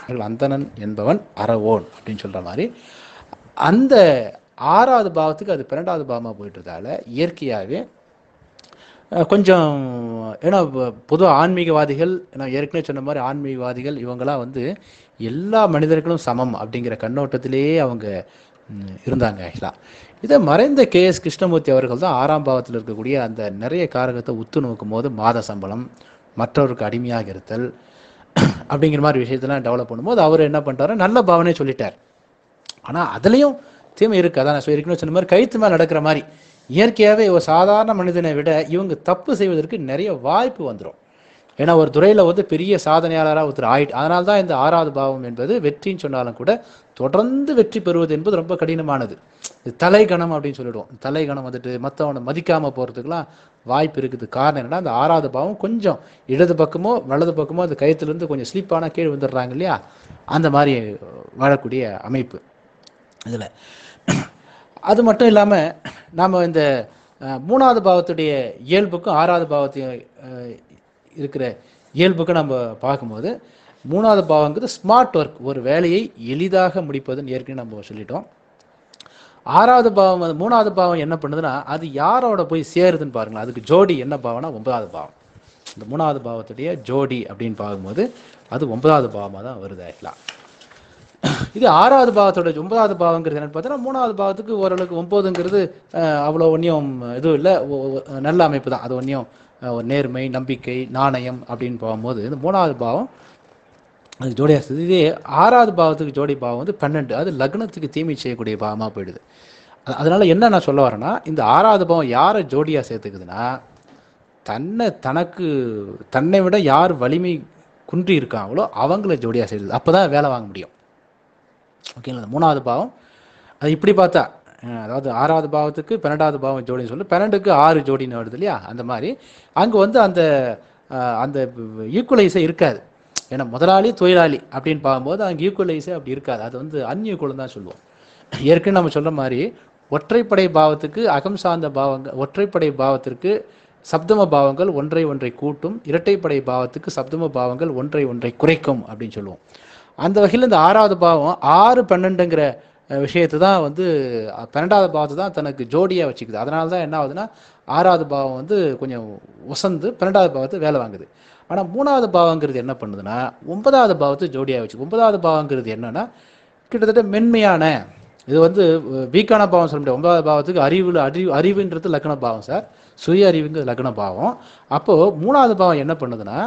அந்தணன் என்பவன் அறவோன் அப்படின்னு சொல்ற மாதிரி அந்த ஆறாவது பாவத்துக்கு அது பன்னெண்டாவது பாவமாக போயிட்டதால இயற்கையாகவே அஹ், கொஞ்சம் ஏன்னா பொதுவாக ஆன்மீகவாதிகள் நான் ஏற்கனவே சொன்ன மாதிரி ஆன்மீகவாதிகள் இவங்கெல்லாம் வந்து எல்லா மனிதர்களும் சமம் அப்படிங்கிற கண்ணோட்டத்திலேயே அவங்க ம், இருந்தாங்க ஆக்சுவலாக இதை மறைந்த கே எஸ் கிருஷ்ணமூர்த்தி அவர்கள் தான் ஆறாம் பாவத்தில் இருக்கக்கூடிய அந்த நிறைய காரகத்தை உத்து நோக்கும் போது மாத சம்பளம் மற்றவருக்கு அடிமையாக இருத்தல் அப்படிங்கிற மாதிரி விஷயத்தெல்லாம் டெவலப் பண்ணும்போது அவர் என்ன பண்ணிட்டாரு நல்ல பாவனே சொல்லிட்டார் ஆனால் அதுலேயும் தீமை இருக்குது அதான் நான் ஏற்கனவே சொன்ன மாதிரி கழுத்து மேல் நடக்கிற மாதிரி இயற்கையாகவே ஒரு சாதாரண மனிதனை விட இவங்க தப்பு செய்வதற்கு நிறைய வாய்ப்பு வந்துடும் ஏன்னா ஒரு துறையில் வந்து பெரிய சாதனையாளராக ஒருத்தர் ஆயிட்டு அதனால தான் இந்த ஆறாவது பாவம் என்பது வெற்றின்னு சொன்னாலும் கூட தொடர்ந்து வெற்றி பெறுவது என்பது ரொம்ப கடினமானது இது தலைகணம் அப்படின்னு சொல்லிடுவோம் தலைகணம் வந்துட்டு மற்றவனை மதிக்காமல் போகிறதுக்கெல்லாம் வாய்ப்பு இருக்குது காரணம் என்னன்னா அந்த ஆறாவது பாவம் கொஞ்சம் இடது பக்கமோ வலது பக்கமோ அந்த கயத்துலேருந்து கொஞ்சம் ஸ்லிப்பான கீழே வந்துடுறாங்க இல்லையா அந்த மாதிரி வாழக்கூடிய அமைப்பு இதில் அது மட்டும் இல்லாமல் நாம் இந்த அஹ், மூணாவது பாவத்துடைய இயல்புக்கும் ஆறாவது பாவத்தையும் அஹ், இருக்கிற இயல்புக்கும் நம்ம பார்க்கும்போது மூணாவது பாவங்கிறது ஸ்மார்ட் ஒர்க் ஒரு வேலையை எளிதாக முடிப்பதுன்னு ஏற்கனவே நம்ம சொல்லிட்டோம் ஆறாவது பாவம் வந்து மூணாவது பாவம் என்ன பண்ணுதுன்னா அது யாரோட போய் சேருதுன்னு பாருங்களேன் அதுக்கு ஜோடி என்ன பாவம்னா ஒன்பதாவது பாவம் இந்த மூணாவது பாவத்துடைய ஜோடி அப்படின்னு பார்க்கும்போது அது ஒன்பதாவது பாவமாக தான் வருது ஆக்சுவலாக இது ஆறாவது பாவத்தோட ஒன்பதாவது பாவங்கிறது என்னன்னு பார்த்தீங்கன்னா மூணாவது பாவத்துக்கு ஓரளவுக்கு ஒன்பதுங்கிறது அஹ், அவ்வளோ ஒன்றியும் இதுவும் இல்லை நல்ல அமைப்பு தான் அது ஒன்றியும் ஒரு நேர்மை நம்பிக்கை நாணயம் அப்படின்னு போகும்போது இந்த மூணாவது பாவம் அது ஜோடியாக இருக்குது இதே ஆறாவது பாவத்துக்கு ஜோடி பாவம் வந்து பன்னெண்டு அது லக்னத்துக்கு தீமை செய்யக்கூடிய பாவமாக போயிடுது அ- அதனால என்ன நான் சொல்ல வரேன்னா இந்த ஆறாவது பாவம் யாரை ஜோடியாக சேர்த்துக்குதுன்னா தன்னை தனக்கு தன்னை விட யார் வலிமை குன்றி இருக்காங்களோ அவங்கள ஜோடியாக சேர்த்துது அப்போ தான் வேலை வாங்க முடியும் ஓகேங்களா இந்த மூணாவது பாவம் அது இப்படி பார்த்தா அஹ் அதாவது ஆறாவது பாவத்துக்கு பன்னெண்டாவது பாவம் ஜோடின்னு சொல்லி பன்னெண்டுக்கு ஆறு ஜோடின்னு வருது இல்லையா அந்த மாதிரி அங்கே வந்து அந்த அஹ், அந்த ஈக்குவலைஸே இருக்காது ஏன்னா முதலாளி தொழிலாளி அப்படின்னு பார்க்கும்போது அங்கே ஈக்குவலைஸே அப்படி இருக்காது அது வந்து அன்ஈக்குவலம் தான் சொல்லுவோம் ஏற்கனவே நம்ம சொல்ற மாதிரி ஒற்றைப்படை பாவத்துக்கு அகம் சார்ந்த பாவங்கள் ஒற்றைப்படை பாவத்திற்கு சப்தம பாவங்கள் ஒன்றை ஒன்றை கூட்டும் இரட்டைப்படை பாவத்துக்கு சப்தம பாவங்கள் ஒன்றை ஒன்றை குறைக்கும் அப்படின்னு சொல்லுவோம் அந்த வகையில் இந்த ஆறாவது பாவம் ஆறு பன்னெண்டுங்கிற அஹ், விஷயத்தை தான் வந்து அஹ், பன்னெண்டாவது பாவத்தை தான் தனக்கு ஜோடியாக வச்சுக்குது அதனால தான் என்ன ஆகுதுன்னா ஆறாவது பாவம் வந்து கொஞ்சம் உசந்து பன்னெண்டாவது பாவத்தை வேலை வாங்குது ஆனால் மூணாவது பாவங்கிறது என்ன பண்ணுதுன்னா ஒன்பதாவது பாவத்தை ஜோடியாக வச்சு ஒன்பதாவது பாவங்கிறது என்னன்னா கிட்டத்தட்ட மென்மையான இது வந்து அஹ், வீக்கான பாவம் சொல்ல முடியாது ஒன்பதாவது பாவத்துக்கு அறிவில் அறிவு அறிவுன்றது லக்ன பாவம் சார் சுய அறிவுங்கிறது லக்ன பாவம் அப்போது மூணாவது பாவம் என்ன பண்ணுதுன்னா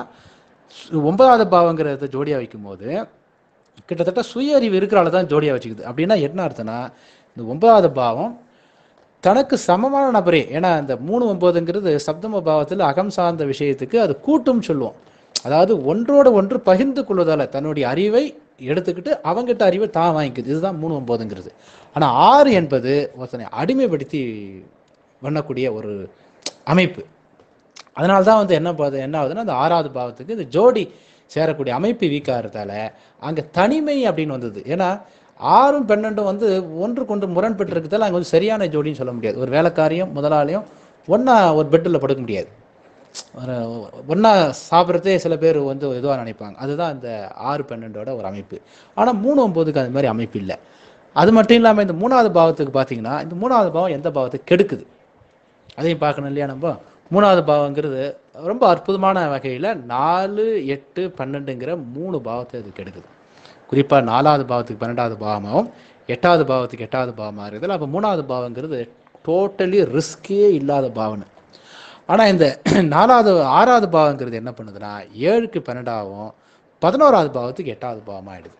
சு- ஒன்பதாவது பாவங்கிறத ஜோடியாக வைக்கும்போது கிட்டத்தட்ட சுய அறிவு இருக்கிறால தான் ஜோடியாக வச்சுக்குது அப்படின்னா என்ன அர்த்தம்னா இந்த ஒன்பதாவது பாவம் தனக்கு சமமான நபரே ஏன்னா இந்த மூணு ஒன்பதுங்கிறது சப்தம பாவத்தில் அகம் சார்ந்த விஷயத்துக்கு அது கூட்டும் சொல்லுவோம் அதாவது ஒன்றோடு ஒன்று பகிர்ந்து கொள்வதால தன்னுடைய அறிவை எடுத்துக்கிட்டு அவங்ககிட்ட அறிவை தான் வாங்கிக்குது இதுதான் மூணு ஒன்பதுங்கிறது ஆனால் ஆறு என்பது ஒருத்தனை அடிமைப்படுத்தி பண்ணக்கூடிய ஒரு அமைப்பு அதனால தான் வந்து என்ன பாது என்ன ஆகுதுன்னா அந்த ஆறாவது பாவத்துக்கு இந்த ஜோடி சேரக்கூடிய அமைப்பு வீக்காகிறதால அங்கே தனிமை அப்படின்னு வந்தது ஏன்னா ஆறும் பன்னெண்டும் வந்து ஒன்றுக்கொன்று முரண்பட்டு இருக்கிறதால அங்கே வந்து சரியான ஜோடின்னு சொல்ல முடியாது ஒரு வேலைக்காரியும் முதலாளியும் ஒன்றா ஒரு பெட்டில் படுக்க முடியாது ஒரு ஒன்றா சாப்பிட்றதே சில பேர் வந்து இதுவாக நினைப்பாங்க அதுதான் இந்த ஆறு பன்னெண்டோட ஒரு அமைப்பு ஆனால் மூணு ஒம்போதுக்கு அது மாதிரி அமைப்பு இல்லை அது மட்டும் இல்லாமல் இந்த மூணாவது பாவத்துக்கு பார்த்தீங்கன்னா இந்த மூணாவது பாவம் எந்த பாவத்தை கெடுக்குது அதையும் பார்க்கணும் இல்லையா நம்ம மூணாவது பாவங்கிறது ரொம்ப அற்புதமான வகையில் நாலு எட்டு பன்னெண்டுங்கிற மூணு பாவத்தை அது கெடுக்குது குறிப்பாக நாலாவது பாவத்துக்கு பன்னெண்டாவது பாவமாகவும் எட்டாவது பாவத்துக்கு எட்டாவது பாவமாக இருக்குது அப்போ மூணாவது பாவங்கிறது டோட்டலி ரிஸ்கே இல்லாத பாவனை ஆனால் இந்த நாலாவது ஆறாவது பாவங்கிறது என்ன பண்ணுதுன்னா ஏழுக்கு பன்னெண்டாகவும் பதினோராவது பாவத்துக்கு எட்டாவது பாவமாக ஆயிடுது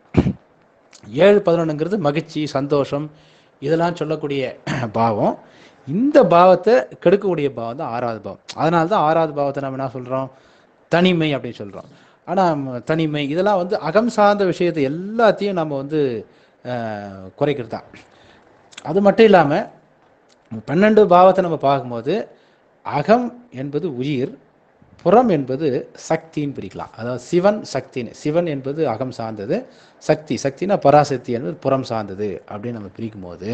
ஏழு பதினொன்றுங்கிறது மகிழ்ச்சி சந்தோஷம் இதெல்லாம் சொல்லக்கூடிய பாவம் இந்த பாவத்தை கெடுக்கக்கூடிய பாவம் தான் ஆறாவது பாவம் அதனால தான் ஆறாவது பாவத்தை நம்ம என்ன சொல்கிறோம் தனிமை அப்படின்னு சொல்கிறோம் ஆனால் தனிமை இதெல்லாம் வந்து அகம் சார்ந்த விஷயத்தை எல்லாத்தையும் நம்ம வந்து அஹ், குறைக்கிறது தான் அது மட்டும் இல்லாமல் பன்னெண்டு பாவத்தை நம்ம பார்க்கும்போது அகம் என்பது உயிர் புறம் என்பது சக்தின்னு பிரிக்கலாம் அதாவது சிவன் சக்தின்னு சிவன் என்பது அகம் சார்ந்தது சக்தி சக்தினா பராசக்தி என்பது புறம் சார்ந்தது அப்படின்னு நம்ம பிரிக்கும் போது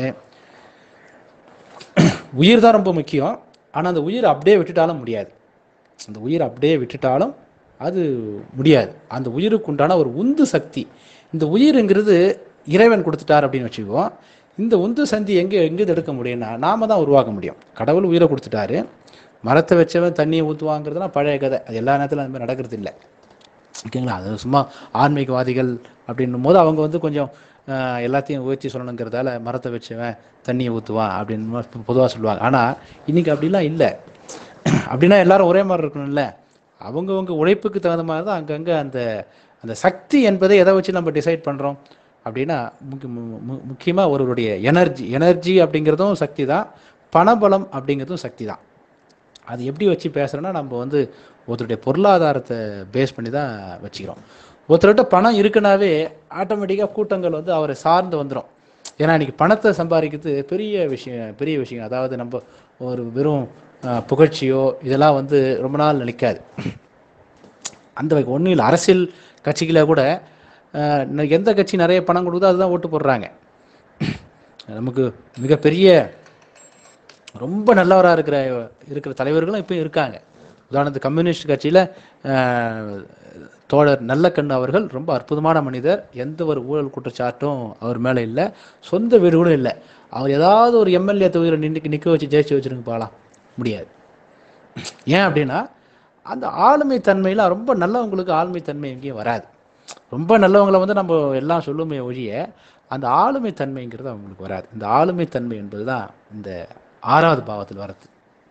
உயிர் தான் ரொம்ப முக்கியம் ஆனால் அந்த உயிர் அப்படியே விட்டுட்டாலும் முடியாது அந்த உயிர் அப்படியே விட்டுட்டாலும் அது முடியாது அந்த உயிருக்கு உண்டான ஒரு உந்து சக்தி இந்த உயிருங்கிறது இறைவன் கொடுத்துட்டார் அப்படின்னு வச்சுக்குவோம் இந்த உந்து சந்தி எங்கே எங்கேருந்து எடுக்க முடியும்னா நாம தான் உருவாக்க முடியும் கடவுள் உயிரை கொடுத்துட்டாரு மரத்தை வச்சவன் தண்ணியை ஊற்றுவாங்கிறதுலாம் பழைய கதை அது எல்லா நேரத்திலும் அந்த மாதிரி நடக்கிறது இல்லை ஓகேங்களா அது சும்மா ஆன்மீகவாதிகள் அப்படின்னும் போது அவங்க வந்து கொஞ்சம் ஆஹ், எல்லாத்தையும் உயர்த்தி சொல்லணுங்கிறதால மரத்தை வச்சவன் தண்ணியை ஊற்றுவான் அப்படின்னு பொதுவாக சொல்லுவாங்க ஆனால் இன்னைக்கு அப்படிலாம் இல்லை அப்படின்னா எல்லாரும் ஒரே மாதிரி இருக்கணும்ல அவங்கவங்க உழைப்புக்கு தகுந்த மாதிரி தான் அங்கங்கே அந்த அந்த சக்தி என்பதை எதை வச்சு நம்ம டிசைட் பண்ணுறோம் அப்படின்னா முக்கிய முக்கியமாக ஒருவருடைய எனர்ஜி எனர்ஜி அப்படிங்கிறதும் சக்தி தான் பணபலம் அப்படிங்கிறதும் சக்தி தான் அது எப்படி வச்சு பேசுகிறோன்னா நம்ம வந்து ஒருத்தருடைய பொருளாதாரத்தை பேஸ் பண்ணி தான் வச்சுக்கிறோம் ஒருத்தர்கிட்ட பணம் இருக்குனாவே ஆட்டோமேட்டிக்காக கூட்டங்கள் வந்து அவரை சார்ந்து வந்துடும் ஏன்னா இன்னைக்கு பணத்தை சம்பாதிக்கிறது பெரிய விஷயம் பெரிய விஷயம் அதாவது நம்ம ஒரு வெறும் அஹ், புகழ்ச்சியோ இதெல்லாம் வந்து ரொம்ப நாள் நிலைக்காது அந்த ஒன்றும் இல்லை அரசியல் கட்சிகளை கூட அஹ், ந- எந்த கட்சி நிறைய பணம் கொடுக்குதோ அதுதான் ஓட்டு போடுறாங்க நமக்கு மிகப்பெரிய ரொம்ப நல்லவராக இருக்கிற இருக்கிற தலைவர்களும் இப்போ இருக்காங்க உதாரணத்துக்கு கம்யூனிஸ்ட் கட்சியில் தோழர் நல்லக்கண்ணு அவர்கள் ரொம்ப அற்புதமான மனிதர் எந்த ஒரு ஊழல் குற்றச்சாட்டும் அவர் மேலே இல்லை சொந்த வீடு கூட இல்லை அவர் ஏதாவது ஒரு எம்எல்ஏ தொகுதியில் நின்று நிற்க வச்சு ஜெயிச்சு வச்சுருங்க போகலாம் முடியாது ஏன் அப்படின்னா அந்த ஆளுமை தன்மையில் ரொம்ப நல்லவங்களுக்கு ஆளுமை தன்மை எங்கேயும் வராது ரொம்ப நல்லவங்களை வந்து நம்ம எல்லாம் சொல்லுமே ஒழிய அந்த ஆளுமை தன்மைங்கிறது அவங்களுக்கு வராது இந்த ஆளுமை தன்மை என்பது தான் இந்த ஆறாவது பாவத்தில் வர்றது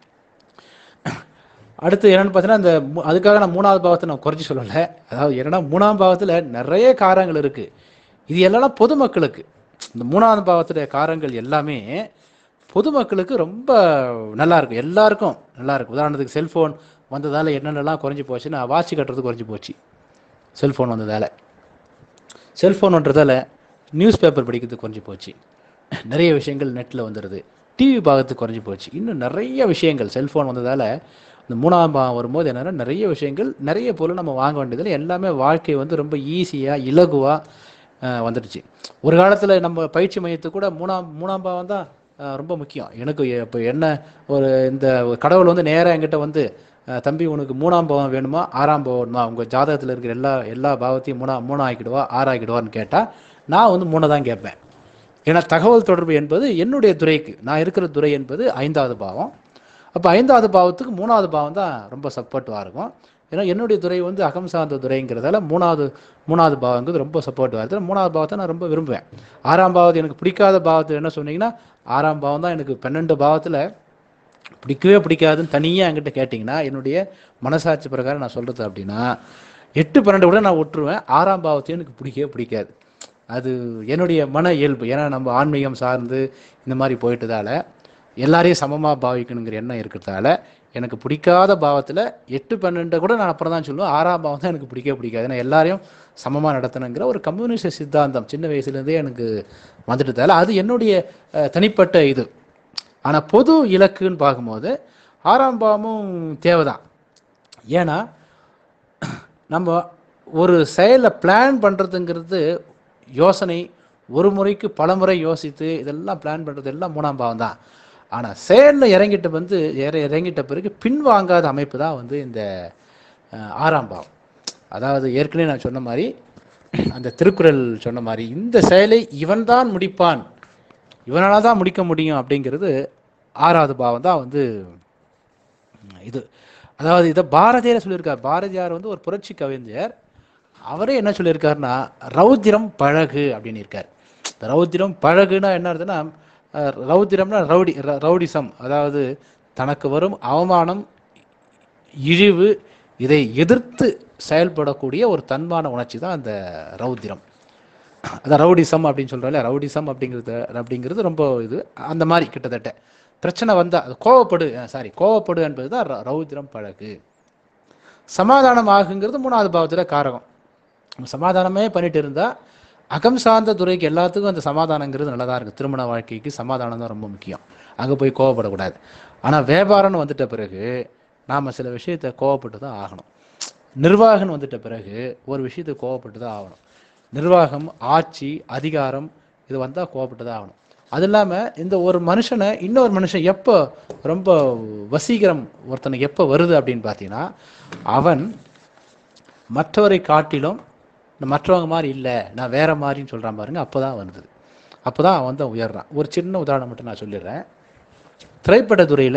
அடுத்து என்னன்னு பார்த்தீங்கன்னா இந்த மூ- அதுக்காக நான் மூணாவது பாவத்தை நான் குறைச்சி சொல்லலை அதாவது என்னன்னா மூணாம் பாவத்தில் நிறைய காரங்கள் இருக்கு இது எல்லாம் பொதுமக்களுக்கு இந்த மூணாவது பாவத்துடைய காரங்கள் எல்லாமே பொதுமக்களுக்கு ரொம்ப நல்லா இருக்கும் எல்லாருக்கும் நல்லா இருக்கும் உதாரணத்துக்கு செல்ஃபோன் வந்ததால என்னென்னலாம் குறைஞ்சி போச்சுன்னா வாட்ச் கட்டுறது குறைஞ்சி போச்சு செல்ஃபோன் வந்ததால செல்ஃபோன் வந்ததால நியூஸ் பேப்பர் படிக்கிறது குறைஞ்சி போச்சு நிறைய விஷயங்கள் நெட்டில் வந்துடுது டிவி பார்க்கறது குறைஞ்சி போச்சு இன்னும் நிறைய விஷயங்கள் செல்ஃபோன் வந்ததால இந்த மூணாம் பாகம் வரும்போது என்னன்னா நிறைய விஷயங்கள் நிறைய பொருள் நம்ம வாங்க வேண்டியதில் எல்லாமே வாழ்க்கை வந்து ரொம்ப ஈஸியாக இலகுவாக வந்துடுச்சு ஒரு காலத்தில் நம்ம பயிற்சி மையத்துக்கு கூட மூணாம் மூணாம் பாவம் தான் அஹ், ரொம்ப முக்கியம் எனக்கு இப்போ என்ன ஒரு இந்த கடவுள் வந்து நேராக என்கிட்ட வந்து அஹ், தம்பி உனக்கு மூணாம் பாவம் வேணுமா ஆறாம் பாவம் வேணுமா உங்கள் ஜாதகத்தில் இருக்கிற எல்லா எல்லா பாவத்தையும் மூணா மூணு ஆக்கிடுவா ஆறு ஆக்கிடுவான்னு கேட்டால் நான் வந்து மூணை தான் கேட்பேன் ஏன்னா தகவல் தொடர்பு என்பது என்னுடைய துறைக்கு நான் இருக்கிற துறை என்பது ஐந்தாவது பாவம் அப்போ ஐந்தாவது பாவத்துக்கு மூணாவது பாவம் தான் ரொம்ப சப்போர்ட்டிவாக இருக்கும் ஏன்னா என்னுடைய துறை வந்து அகம் சார்ந்த துறைங்கிறதால மூணாவது மூணாவது பாவங்கிறது ரொம்ப சப்போர்ட்டிவாக இருக்குது மூணாவது பாவத்தை நான் ரொம்ப விரும்புவேன் ஆறாம் பாவத்தை எனக்கு பிடிக்காத பாவத்தை என்ன சொன்னீங்கன்னா ஆறாம் பாவம் தான் எனக்கு பன்னெண்டு பாவத்தில் பிடிக்கவே பிடிக்காதுன்னு தனியாக என்கிட்ட கேட்டிங்கன்னா என்னுடைய மனசாட்சி பிரகாரம் நான் சொல்கிறது அப்படின்னா எட்டு பன்னெண்டு கூட நான் விட்டுருவேன் ஆறாம் பாவத்தையும் எனக்கு பிடிக்கவே பிடிக்காது அது என்னுடைய மன இயல்பு ஏன்னா நம்ம ஆன்மீகம் சார்ந்து இந்த மாதிரி போயிட்டதால எல்லாரையும் சமமாக பாவிக்கணுங்கிற எண்ணம் இருக்கிறதால எனக்கு பிடிக்காத பாவத்தில் எட்டு பன்னெண்டை கூட நான் அப்புறம் தான் சொல்லுவேன் ஆறாம் பாவம் தான் எனக்கு பிடிக்கவே பிடிக்காது ஏன்னா எல்லாரையும் சமமாக நடத்தணுங்கிற ஒரு கம்யூனிஸ்ட் சித்தாந்தம் சின்ன வயசுலேருந்தே எனக்கு வந்துட்டதால அது என்னுடைய அஹ், தனிப்பட்ட இது ஆனால் பொது இலக்குன்னு பார்க்கும்போது ஆறாம் பாவமும் தேவைதான் ஏன்னா நம்ம ஒரு செயலை பிளான் பண்ணுறதுங்கிறது யோசனை ஒரு முறைக்கு பல முறை யோசித்து இதெல்லாம் பிளான் பண்ணுறது எல்லாம் மூணாம் பாவம் தான் ஆனால் செயலில் இறங்கிட்ட வந்து இற இறங்கிட்ட பிறகு பின்வாங்காத அமைப்பு தான் வந்து இந்த அஹ், ஆறாம் பாவம் அதாவது ஏற்கனவே நான் சொன்ன மாதிரி அந்த திருக்குறள் சொன்ன மாதிரி இந்த செயலை இவன்தான் முடிப்பான் இவனால தான் முடிக்க முடியும் அப்படிங்கிறது ஆறாவது பாவம் தான் வந்து உம், இது அதாவது இதை பாரதியார் சொல்லியிருக்கார் பாரதியார் வந்து ஒரு புரட்சி கவிஞர் அவரே என்ன சொல்லியிருக்காருன்னா ரௌத்திரம் பழகு அப்படின்னு இருக்கார் இந்த ரௌத்திரம் பழகுனா என்ன அர்த்தம்னா அஹ், ரௌத்திரம்னா ரவுடி ர- ரவுடிசம் அதாவது தனக்கு வரும் அவமானம் இழிவு இதை எதிர்த்து செயல்படக்கூடிய ஒரு தன்மான உணர்ச்சி தான் அந்த ரௌத்திரம் அதான் ரவுடிசம் அப்படின்னு சொல்கிறோம்ல ரவுடிசம் அப்படிங்கிறது அப்படிங்கிறது ரொம்ப இது அந்த மாதிரி கிட்டத்தட்ட பிரச்சனை வந்தால் அது கோவப்படு சாரி கோவப்படு என்பது தான் ர- ரௌத்திரம் பழகு சமாதானம் ஆகுங்கிறது மூணாவது பாவத்தில் காரகம் நம்ம சமாதானமே பண்ணிட்டு இருந்தா அகம் சார்ந்த துறைக்கு எல்லாத்துக்கும் அந்த சமாதானங்கிறது நல்லதா இருக்கு திருமண வாழ்க்கைக்கு சமாதானம் தான் ரொம்ப முக்கியம் அங்கே போய் கோவப்படக்கூடாது ஆனால் வியாபாரம்னு வந்துட்ட பிறகு நாம் சில விஷயத்தை கோவப்பட்டு தான் ஆகணும் நிர்வாகம்னு வந்துட்ட பிறகு ஒரு விஷயத்தை கோவப்பட்டு தான் ஆகணும் நிர்வாகம் ஆட்சி அதிகாரம் இது வந்தால் கோவப்பட்டு தான் ஆகணும் அது இல்லாமல் இந்த ஒரு மனுஷனை இன்னொரு மனுஷன் எப்போ ரொம்ப வசீகரம் ஒருத்தனுக்கு எப்போ வருது அப்படின்னு பார்த்தீங்கன்னா அவன் மற்றவரை காட்டிலும் நான் மற்றவங்க மாதிரி இல்லை நான் வேற மாதிரின்னு சொல்கிறான் பாருங்க அப்போ தான் வந்தது அப்போ தான் அவன் வந்து உயர்றான் ஒரு சின்ன உதாரணம் மட்டும் நான் சொல்லிடுறேன் திரைப்படத்துறையில்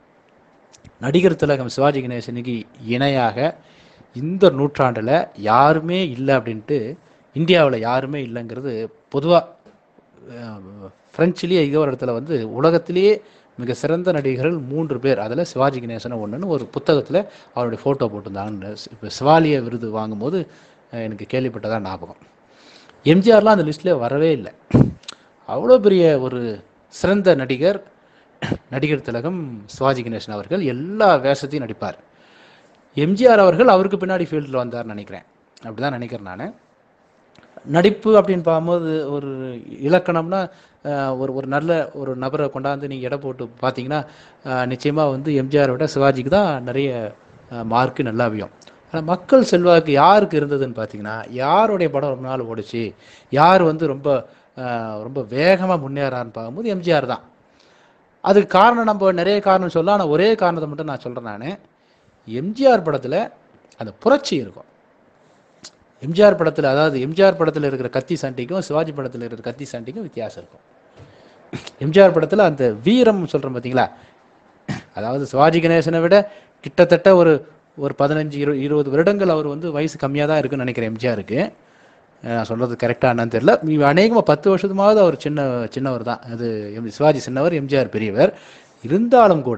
நடிகர் திலகம் சிவாஜி கணேசனுக்கு இணையாக இந்த நூற்றாண்டில் யாருமே இல்லை அப்படின்ட்டு இந்தியாவில் யாருமே இல்லைங்கிறது பொதுவாக ஃப்ரெஞ்சிலேயே இதோ ஒரு இடத்துல வந்து உலகத்திலேயே மிக சிறந்த நடிகர்கள் மூன்று பேர் அதில் சிவாஜி கணேசன் ஒன்றுன்னு ஒரு புத்தகத்தில் அவருடைய ஃபோட்டோ போட்டிருந்தாங்க இப்போ சிவாலிய விருது வாங்கும்போது அஹ், எனக்கு கேள்விப்பட்டதா ஞாபகம் எம்ஜிஆர்லாம் அந்த லிஸ்ட்லேயே வரவே இல்லை அவ்வளோ பெரிய ஒரு சிறந்த நடிகர் நடிகர் திலகம் சிவாஜி கணேசன் அவர்கள் எல்லா வேஷத்தையும் நடிப்பார் எம்ஜிஆர் அவர்கள் அவருக்கு பின்னாடி ஃபீல்டில் வந்தார்னு நினைக்கிறேன் அப்படி தான் நினைக்கிறேன் நான் நடிப்பு அப்படின்னு பார்க்கும்போது ஒரு இலக்கணம்னா அஹ், ஒரு ஒரு நல்ல ஒரு நபரை கொண்டாந்து நீங்கள் எடை போட்டு பார்த்தீங்கன்னா நிச்சயமாக வந்து எம்ஜிஆரை விட சிவாஜிக்கு தான் நிறைய மார்க்கு நல்லா வியும் ஆனால் மக்கள் செல்வாக்கு யாருக்கு இருந்ததுன்னு பார்த்தீங்கன்னா யாருடைய படம் ரொம்ப நாள் ஓடிச்சு யார் வந்து ரொம்ப அஹ், ரொம்ப வேகமாக முன்னேறான்னு பார்க்கும்போது எம்ஜிஆர் தான் அதுக்கு காரணம் நம்ம நிறைய காரணம் சொல்லலாம் ஆனால் ஒரே காரணத்தை மட்டும் நான் சொல்கிறேன் நான் எம்ஜிஆர் படத்தில் அந்த புரட்சி இருக்கும் எம்ஜிஆர் படத்தில் அதாவது எம்ஜிஆர் படத்தில் இருக்கிற கத்தி சண்டைக்கும் சிவாஜி படத்தில் இருக்கிற கத்தி சண்டைக்கும் வித்தியாசம் இருக்கும் எம்ஜிஆர் படத்தில் அந்த வீரம் சொல்கிறோம் பார்த்தீங்களா அதாவது சிவாஜி கணேசனை விட கிட்டத்தட்ட ஒரு ஒரு பதினஞ்சு இரு இருபது வருடங்கள் அவர் வந்து வயசு கம்மியாக தான் இருக்குன்னு நினைக்கிறேன் எம்ஜிஆருக்கு அஹ் நான் சொல்கிறது கரெக்டாக என்னன்னு தெரியல அநேகமாக பத்து வருஷத்துமாவது அவர் சின்ன சின்னவர் தான் அது எம் சிவாஜி சின்னவர் எம்ஜிஆர் பெரியவர் இருந்தாலும் கூட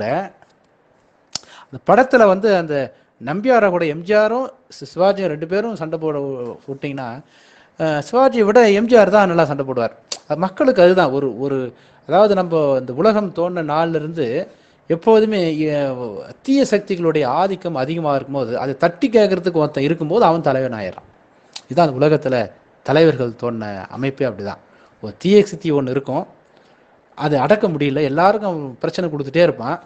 அந்த படத்தில் வந்து அந்த நம்பியாரை கூட எம்ஜிஆரும் சி- சிவாஜியும் ரெண்டு பேரும் சண்டை போட வி- விட்டிங்கன்னா அஹ், சிவாஜியை விட எம்ஜிஆர் தான் நல்லா சண்டை போடுவார் அது மக்களுக்கு அதுதான் ஒரு ஒரு அதாவது நம்ம இந்த உலகம் தோன்ற நாள்ல இருந்து எப்போதுமே அஹ், தீய சக்திகளுடைய ஆதிக்கம் அதிகமாக இருக்கும்போது அதை தட்டி கேட்கறதுக்கு ஒருத்தன் இருக்கும்போது அவன் தலைவன் ஆயிடுறான் இதுதான் அந்த உலகத்தில் தலைவர்கள் தோன்ற அமைப்பே அப்படிதான் ஒரு தீய சக்தி ஒன்று இருக்கும் அதை அடக்க முடியல எல்லாருக்கும் பிரச்சனை கொடுத்துட்டே இருப்பான்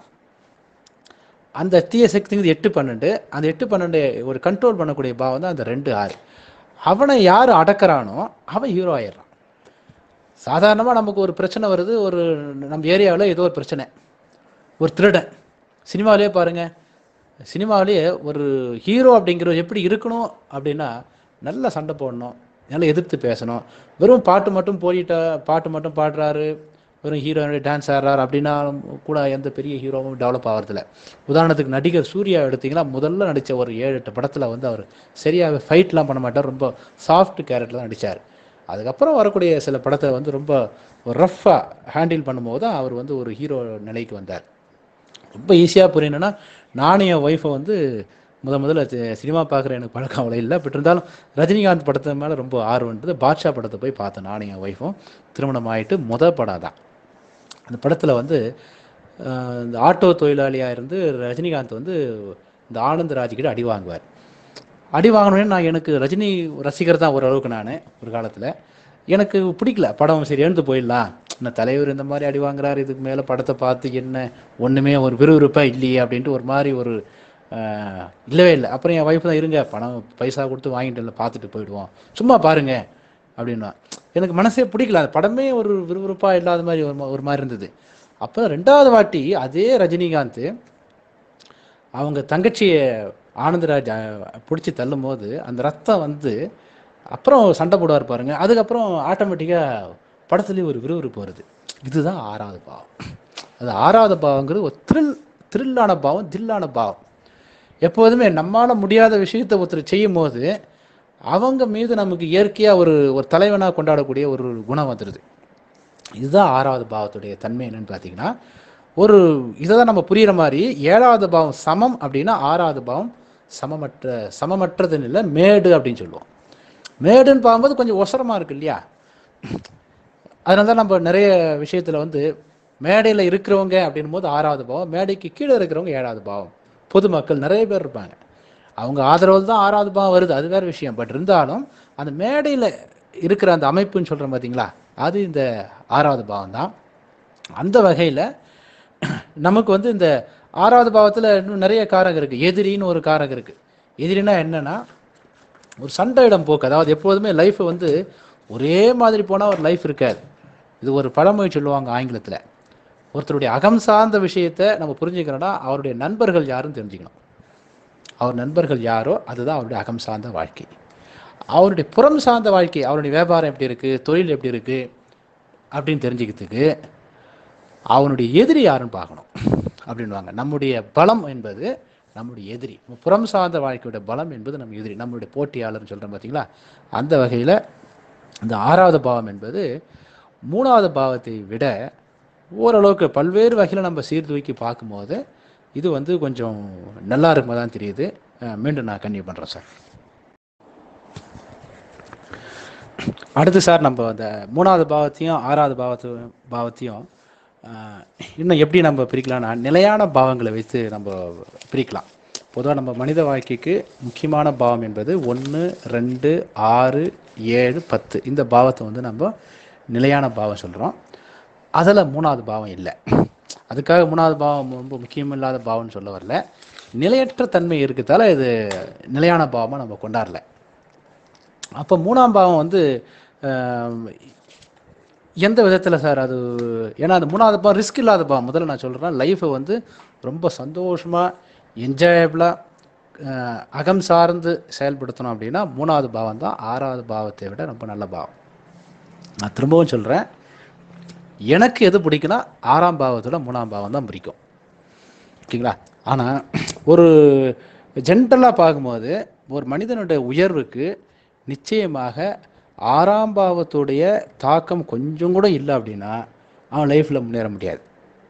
அந்த தீய சக்திங்கிறது எட்டு பன்னெண்டு அந்த எட்டு பன்னெண்டு ஒரு கண்ட்ரோல் பண்ணக்கூடிய பாவம் தான் அந்த ரெண்டு ஆறு அவனை யார் அடக்குறானோ அவன் ஹீரோ ஆயிடுறான் சாதாரணமாக நமக்கு ஒரு பிரச்சனை வருது ஒரு நம்ம ஏரியாவில் ஏதோ ஒரு பிரச்சனை ஒரு திருடன் சினிமாவிலே பாருங்க சினிமாவிலேயே ஒரு ஹீரோ அப்படிங்கிறது எப்படி இருக்கணும் அப்படின்னா நல்லா சண்டை போடணும் நல்லா எதிர்த்து பேசணும் வெறும் பாட்டு மட்டும் போயிட்ட பாட்டு மட்டும் பாடுறாரு வெறும் ஹீரோ டான்ஸ் ஆடுறாரு அப்படின்னா கூட எந்த பெரிய ஹீரோவும் டெவலப் ஆகிறதில்ல உதாரணத்துக்கு நடிகர் சூர்யா எடுத்தீங்கன்னா முதல்ல நடித்த ஒரு ஏழு எட்டு படத்தில் வந்து அவர் சரியாக ஃபைட்லாம் பண்ண மாட்டார் ரொம்ப சாஃப்ட் கேரக்டர் தான் நடித்தார் அதுக்கப்புறம் வரக்கூடிய சில படத்தை வந்து ரொம்ப ரஃப்பாக ஹேண்டில் பண்ணும்போது தான் அவர் வந்து ஒரு ஹீரோ நிலைக்கு வந்தார் ரொம்ப ஈஸியாக புரியணும்னா நானும் என் ஒய்ஃபை வந்து முத முதல்ல சி- சினிமா பார்க்குற எனக்கு பழக்கம் அவ்வளோ இல்லை பட் இருந்தாலும் ரஜினிகாந்த் படத்து மேலே ரொம்ப ஆர்வம் இருந்தது பாட்ஷா படத்தை போய் பார்த்தேன் நானும் என் ஒய்ஃபும் திருமணம் ஆகிட்டு முத படம் தான் அந்த படத்தில் வந்து அஹ், இந்த ஆட்டோ தொழிலாளியாக இருந்து ரஜினிகாந்த் வந்து இந்த ஆனந்த் ராஜ்கிட்ட அடி வாங்குவார் அடி வாங்கினோடனே நான் எனக்கு ரஜினி ரசிகர் தான் ஓரளவுக்கு நான் ஒரு காலத்தில் எனக்கு பிடிக்கல படம் சரி எழுந்து போயிடலாம் என்ன தலைவர் இந்த மாதிரி அடி வாங்குறாரு இதுக்கு மேலே படத்தை பார்த்து என்ன ஒன்றுமே ஒரு விறுவிறுப்பாக இல்லையே அப்படின்ட்டு ஒரு மாதிரி ஒரு ஆஹ், இல்லவே இல்லை அப்புறம் என் ஒய்ஃப் தான் இருங்க பணம் பைசா கொடுத்து வாங்கிட்டு இல்லை பார்த்துட்டு போயிடுவோம் சும்மா பாருங்க அப்படின்னா எனக்கு மனசே பிடிக்கல அந்த படமே ஒரு விறுவிறுப்பாக இல்லாத மாதிரி ஒரு மா- ஒரு மாதிரி இருந்தது அப்போ ரெண்டாவது வாட்டி அதே ரஜினிகாந்த் அவங்க தங்கச்சியை ஆனந்தராஜ் பிடிச்சி தள்ளும் போது அந்த ரத்தம் வந்து அப்புறம் சண்டை போடுவார் பாருங்க அதுக்கப்புறம் ஆட்டோமேட்டிக்காக படத்துலேயும் ஒரு விறுவிறுப்பு வருது இதுதான் ஆறாவது பாவம் அது ஆறாவது பாவங்கிறது ஒரு த்ரில் த்ரில்லான பாவம் தில்லான பாவம் எப்போதுமே நம்மால முடியாத விஷயத்தை ஒருத்தர் செய்யும் போது அவங்க மீது நமக்கு இயற்கையாக ஒரு ஒரு தலைவனாக கொண்டாடக்கூடிய ஒரு குணம் வந்துடுது இதுதான் ஆறாவது பாவத்துடைய தன்மை என்னன்னு பார்த்தீங்கன்னா ஒரு இதை தான் நம்ம புரியுற மாதிரி ஏழாவது பாவம் சமம் அப்படின்னா ஆறாவது பாவம் சமமற்ற சமமற்றதுன்னு இல்லை மேடு அப்படின்னு சொல்லுவோம் மேடுன்னு பார்க்கும்போது கொஞ்சம் ஒசரமாக இருக்கு இல்லையா அதனால தான் நம்ம நிறைய விஷயத்தில் வந்து மேடையில் இருக்கிறவங்க அப்படின்னும் போது ஆறாவது பாவம் மேடைக்கு கீழே இருக்கிறவங்க ஏழாவது பாவம் பொதுமக்கள் நிறைய பேர் இருப்பாங்க அவங்க ஆதரவு தான் ஆறாவது பாவம் வருது அது வேற விஷயம் பட் இருந்தாலும் அந்த மேடையில் இருக்கிற அந்த அமைப்புன்னு சொல்கிறோம் பார்த்தீங்களா அது இந்த ஆறாவது பாவம் தான் அந்த வகையில் நமக்கு வந்து இந்த ஆறாவது பாவத்தில் இன்னும் நிறைய காரகம் இருக்குது எதிரின்னு ஒரு காரகம் இருக்குது எதிரினா என்னன்னா ஒரு சண்டையிடம் போக்கு அதாவது எப்போதுமே லைஃப் வந்து ஒரே மாதிரி போனால் ஒரு லைஃப் இருக்காது இது ஒரு பழமொழி சொல்லுவாங்க ஆங்கிலத்தில் ஒருத்தருடைய அகம் சார்ந்த விஷயத்தை நம்ம புரிஞ்சுக்கணும்னா அவருடைய நண்பர்கள் யாருன்னு தெரிஞ்சுக்கணும் அவர் நண்பர்கள் யாரோ அதுதான் அவருடைய அகம் சார்ந்த வாழ்க்கை அவருடைய புறம் சார்ந்த வாழ்க்கை அவருடைய வியாபாரம் எப்படி இருக்குது தொழில் எப்படி இருக்குது அப்படின்னு தெரிஞ்சுக்கிறதுக்கு அவனுடைய எதிரி யாருன்னு பார்க்கணும் அப்படின்வாங்க நம்முடைய பலம் என்பது நம்முடைய எதிரி புறம் சார்ந்த வாழ்க்கையோட பலம் என்பது நம்ம எதிரி நம்மளுடைய போட்டியாளர்னு சொல்கிறோம் பார்த்தீங்களா அந்த வகையில் இந்த ஆறாவது பாவம் என்பது மூணாவது பாவத்தை விட ஓரளவுக்கு பல்வேறு வகையில் நம்ம சீர்தூக்கி பார்க்கும்போது இது வந்து கொஞ்சம் நல்லா இருக்குமா தான் தெரியுது அஹ் மீண்டும் நான் கன்னியூ பண்ணுறேன் சார் அடுத்து சார் நம்ம அந்த மூணாவது பாவத்தையும் ஆறாவது பாவத்து பாவத்தையும் ஆஹ், இன்னும் எப்படி நம்ம பிரிக்கலாம்னா நிலையான பாவங்களை வைத்து நம்ம பிரிக்கலாம் பொதுவாக நம்ம மனித வாழ்க்கைக்கு முக்கியமான பாவம் என்பது ஒன்று ரெண்டு ஆறு ஏழு பத்து இந்த பாவத்தை வந்து நம்ம நிலையான பாவம் சொல்கிறோம் அதில் மூணாவது பாவம் இல்லை அதுக்காக மூணாவது பாவம் ரொம்ப முக்கியமில்லாத பாவம்னு சொல்ல வரல நிலையற்ற தன்மை இருக்கிறதால இது நிலையான பாவமாக நம்ம கொண்டாடல அப்போ மூணாம் பாவம் வந்து ஆம், எந்த விதத்தில் சார் அது ஏன்னா அது மூணாவது பாவம் ரிஸ்க் இல்லாத பாவம் முதல்ல நான் சொல்கிறேன் லைஃப்பை வந்து ரொம்ப சந்தோஷமாக என்ஜாயபிளாக அகம் சார்ந்து செயல்படுத்தணும் அப்படின்னா மூணாவது பாவம் தான் ஆறாவது பாவத்தை விட ரொம்ப நல்ல பாவம் நான் திரும்பவும் சொல்கிறேன் எனக்கு எது பிடிக்குன்னா ஆறாம் பாவத்தோட மூணாம் பாவம் தான் பிடிக்கும் ஓகேங்களா ஆனால் ஒரு ஜென்ரலாக பார்க்கும்போது ஒரு மனிதனுடைய உயர்வுக்கு நிச்சயமாக ஆறாம் பாவத்துடைய தாக்கம் கொஞ்சம் கூட இல்லை அப்படின்னா அவன் லைஃப்பில் முன்னேற முடியாது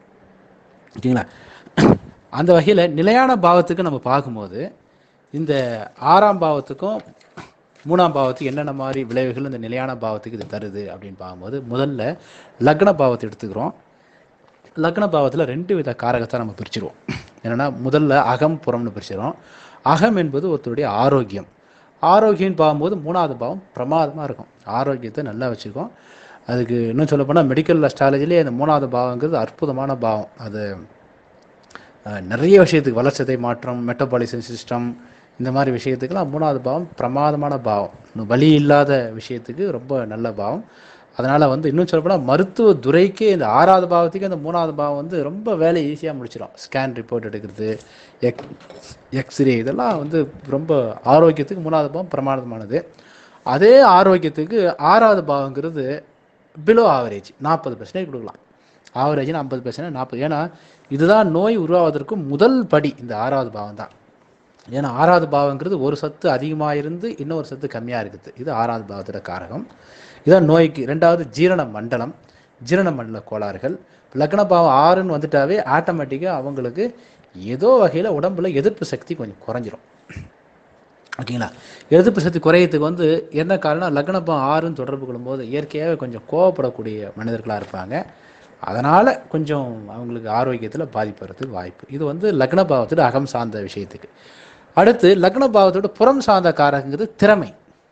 ஓகேங்களா அந்த வகையில் நிலையான பாவத்துக்கு நம்ம பார்க்கும்போது இந்த ஆறாம் பாவத்துக்கும் மூணாம் பாவத்துக்கு என்னென்ன மாதிரி விளைவுகள் இந்த நிலையான பாவத்துக்கு இது தருது அப்படின்னு பார்க்கும்போது முதல்ல லக்ன பாவத்தை எடுத்துக்கிறோம் லக்ன பாவத்தில் ரெண்டு வித காரகத்தை நம்ம பிரிச்சிருவோம் என்னென்னா முதல்ல அகம் புறம்னு பிரிச்சிடும் அகம் என்பது ஒருத்தருடைய ஆரோக்கியம் ஆரோக்கியம்னு பார்க்கும்போது மூணாவது பாவம் பிரமாதமாக இருக்கும் ஆரோக்கியத்தை நல்லா வச்சுக்கும் அதுக்கு இன்னும் சொல்ல போனால் மெடிக்கல் அஸ்ட்ராலஜிலே அந்த மூணாவது பாவங்கிறது அற்புதமான பாவம் அது அஹ், நிறைய விஷயத்துக்கு வளர்ச்சிதை மாற்றம் மெட்டபாலிசம் சிஸ்டம் இந்த மாதிரி விஷயத்துக்கெல்லாம் மூணாவது பாவம் பிரமாதமான பாவம் இன்னும் வலி இல்லாத விஷயத்துக்கு ரொம்ப நல்ல பாவம் அதனால் வந்து இன்னும் சொல்லப்போனால் மருத்துவ துறைக்கே இந்த ஆறாவது பாவத்துக்கு அந்த மூணாவது பாவம் வந்து ரொம்ப வேலையை ஈஸியாக முடிச்சிடும் ஸ்கேன் ரிப்போர்ட் எடுக்கிறது எக் எக்ஸ்ரே இதெல்லாம் வந்து ரொம்ப ஆரோக்கியத்துக்கு மூணாவது பாவம் பிரமாதமானது அதே ஆரோக்கியத்துக்கு ஆறாவது பாவங்கிறது பிலோ ஆவரேஜ் நாற்பது பர்சன்டேஜ் கொடுக்கலாம் ஆவரேஜ்னா ஐம்பது பர்சன்ட் நாற்பது ஏன்னா இதுதான் நோய் உருவாவதற்கு முதல் படி இந்த ஆறாவது பாவம் தான் ஏன்னா ஆறாவது பாவங்கிறது ஒரு சத்து அதிகமாக இருந்து இன்னொரு சத்து கம்மியாக இருக்குது இது ஆறாவது பாவத்தோட காரகம் இதான் நோய்க்கு ரெண்டாவது ஜீரண மண்டலம் ஜீரண மண்டல கோளாறுகள் லக்ன பாவம் ஆறுன்னு வந்துட்டாவே ஆட்டோமேட்டிக்காக அவங்களுக்கு ஏதோ வகையில் உடம்புல எதிர்ப்பு சக்தி கொஞ்சம் குறைஞ்சிரும் ஓகேங்களா எதிர்ப்பு சக்தி குறையத்துக்கு வந்து என்ன காரணம் லக்னப்பம் ஆறுன்னு தொடர்பு கொள்ளும்போது இயற்கையாகவே கொஞ்சம் கோவப்படக்கூடிய மனிதர்களாக இருப்பாங்க அதனால் கொஞ்சம் அவங்களுக்கு ஆரோக்கியத்தில் பாதிப்பு வரதுக்கு வாய்ப்பு இது வந்து லக்ன பாவத்தோட அகம் சார்ந்த விஷயத்துக்கு அடுத்து லக்ன பாவத்தோட புறம் சார்ந்த காரகங்கிறது திறமை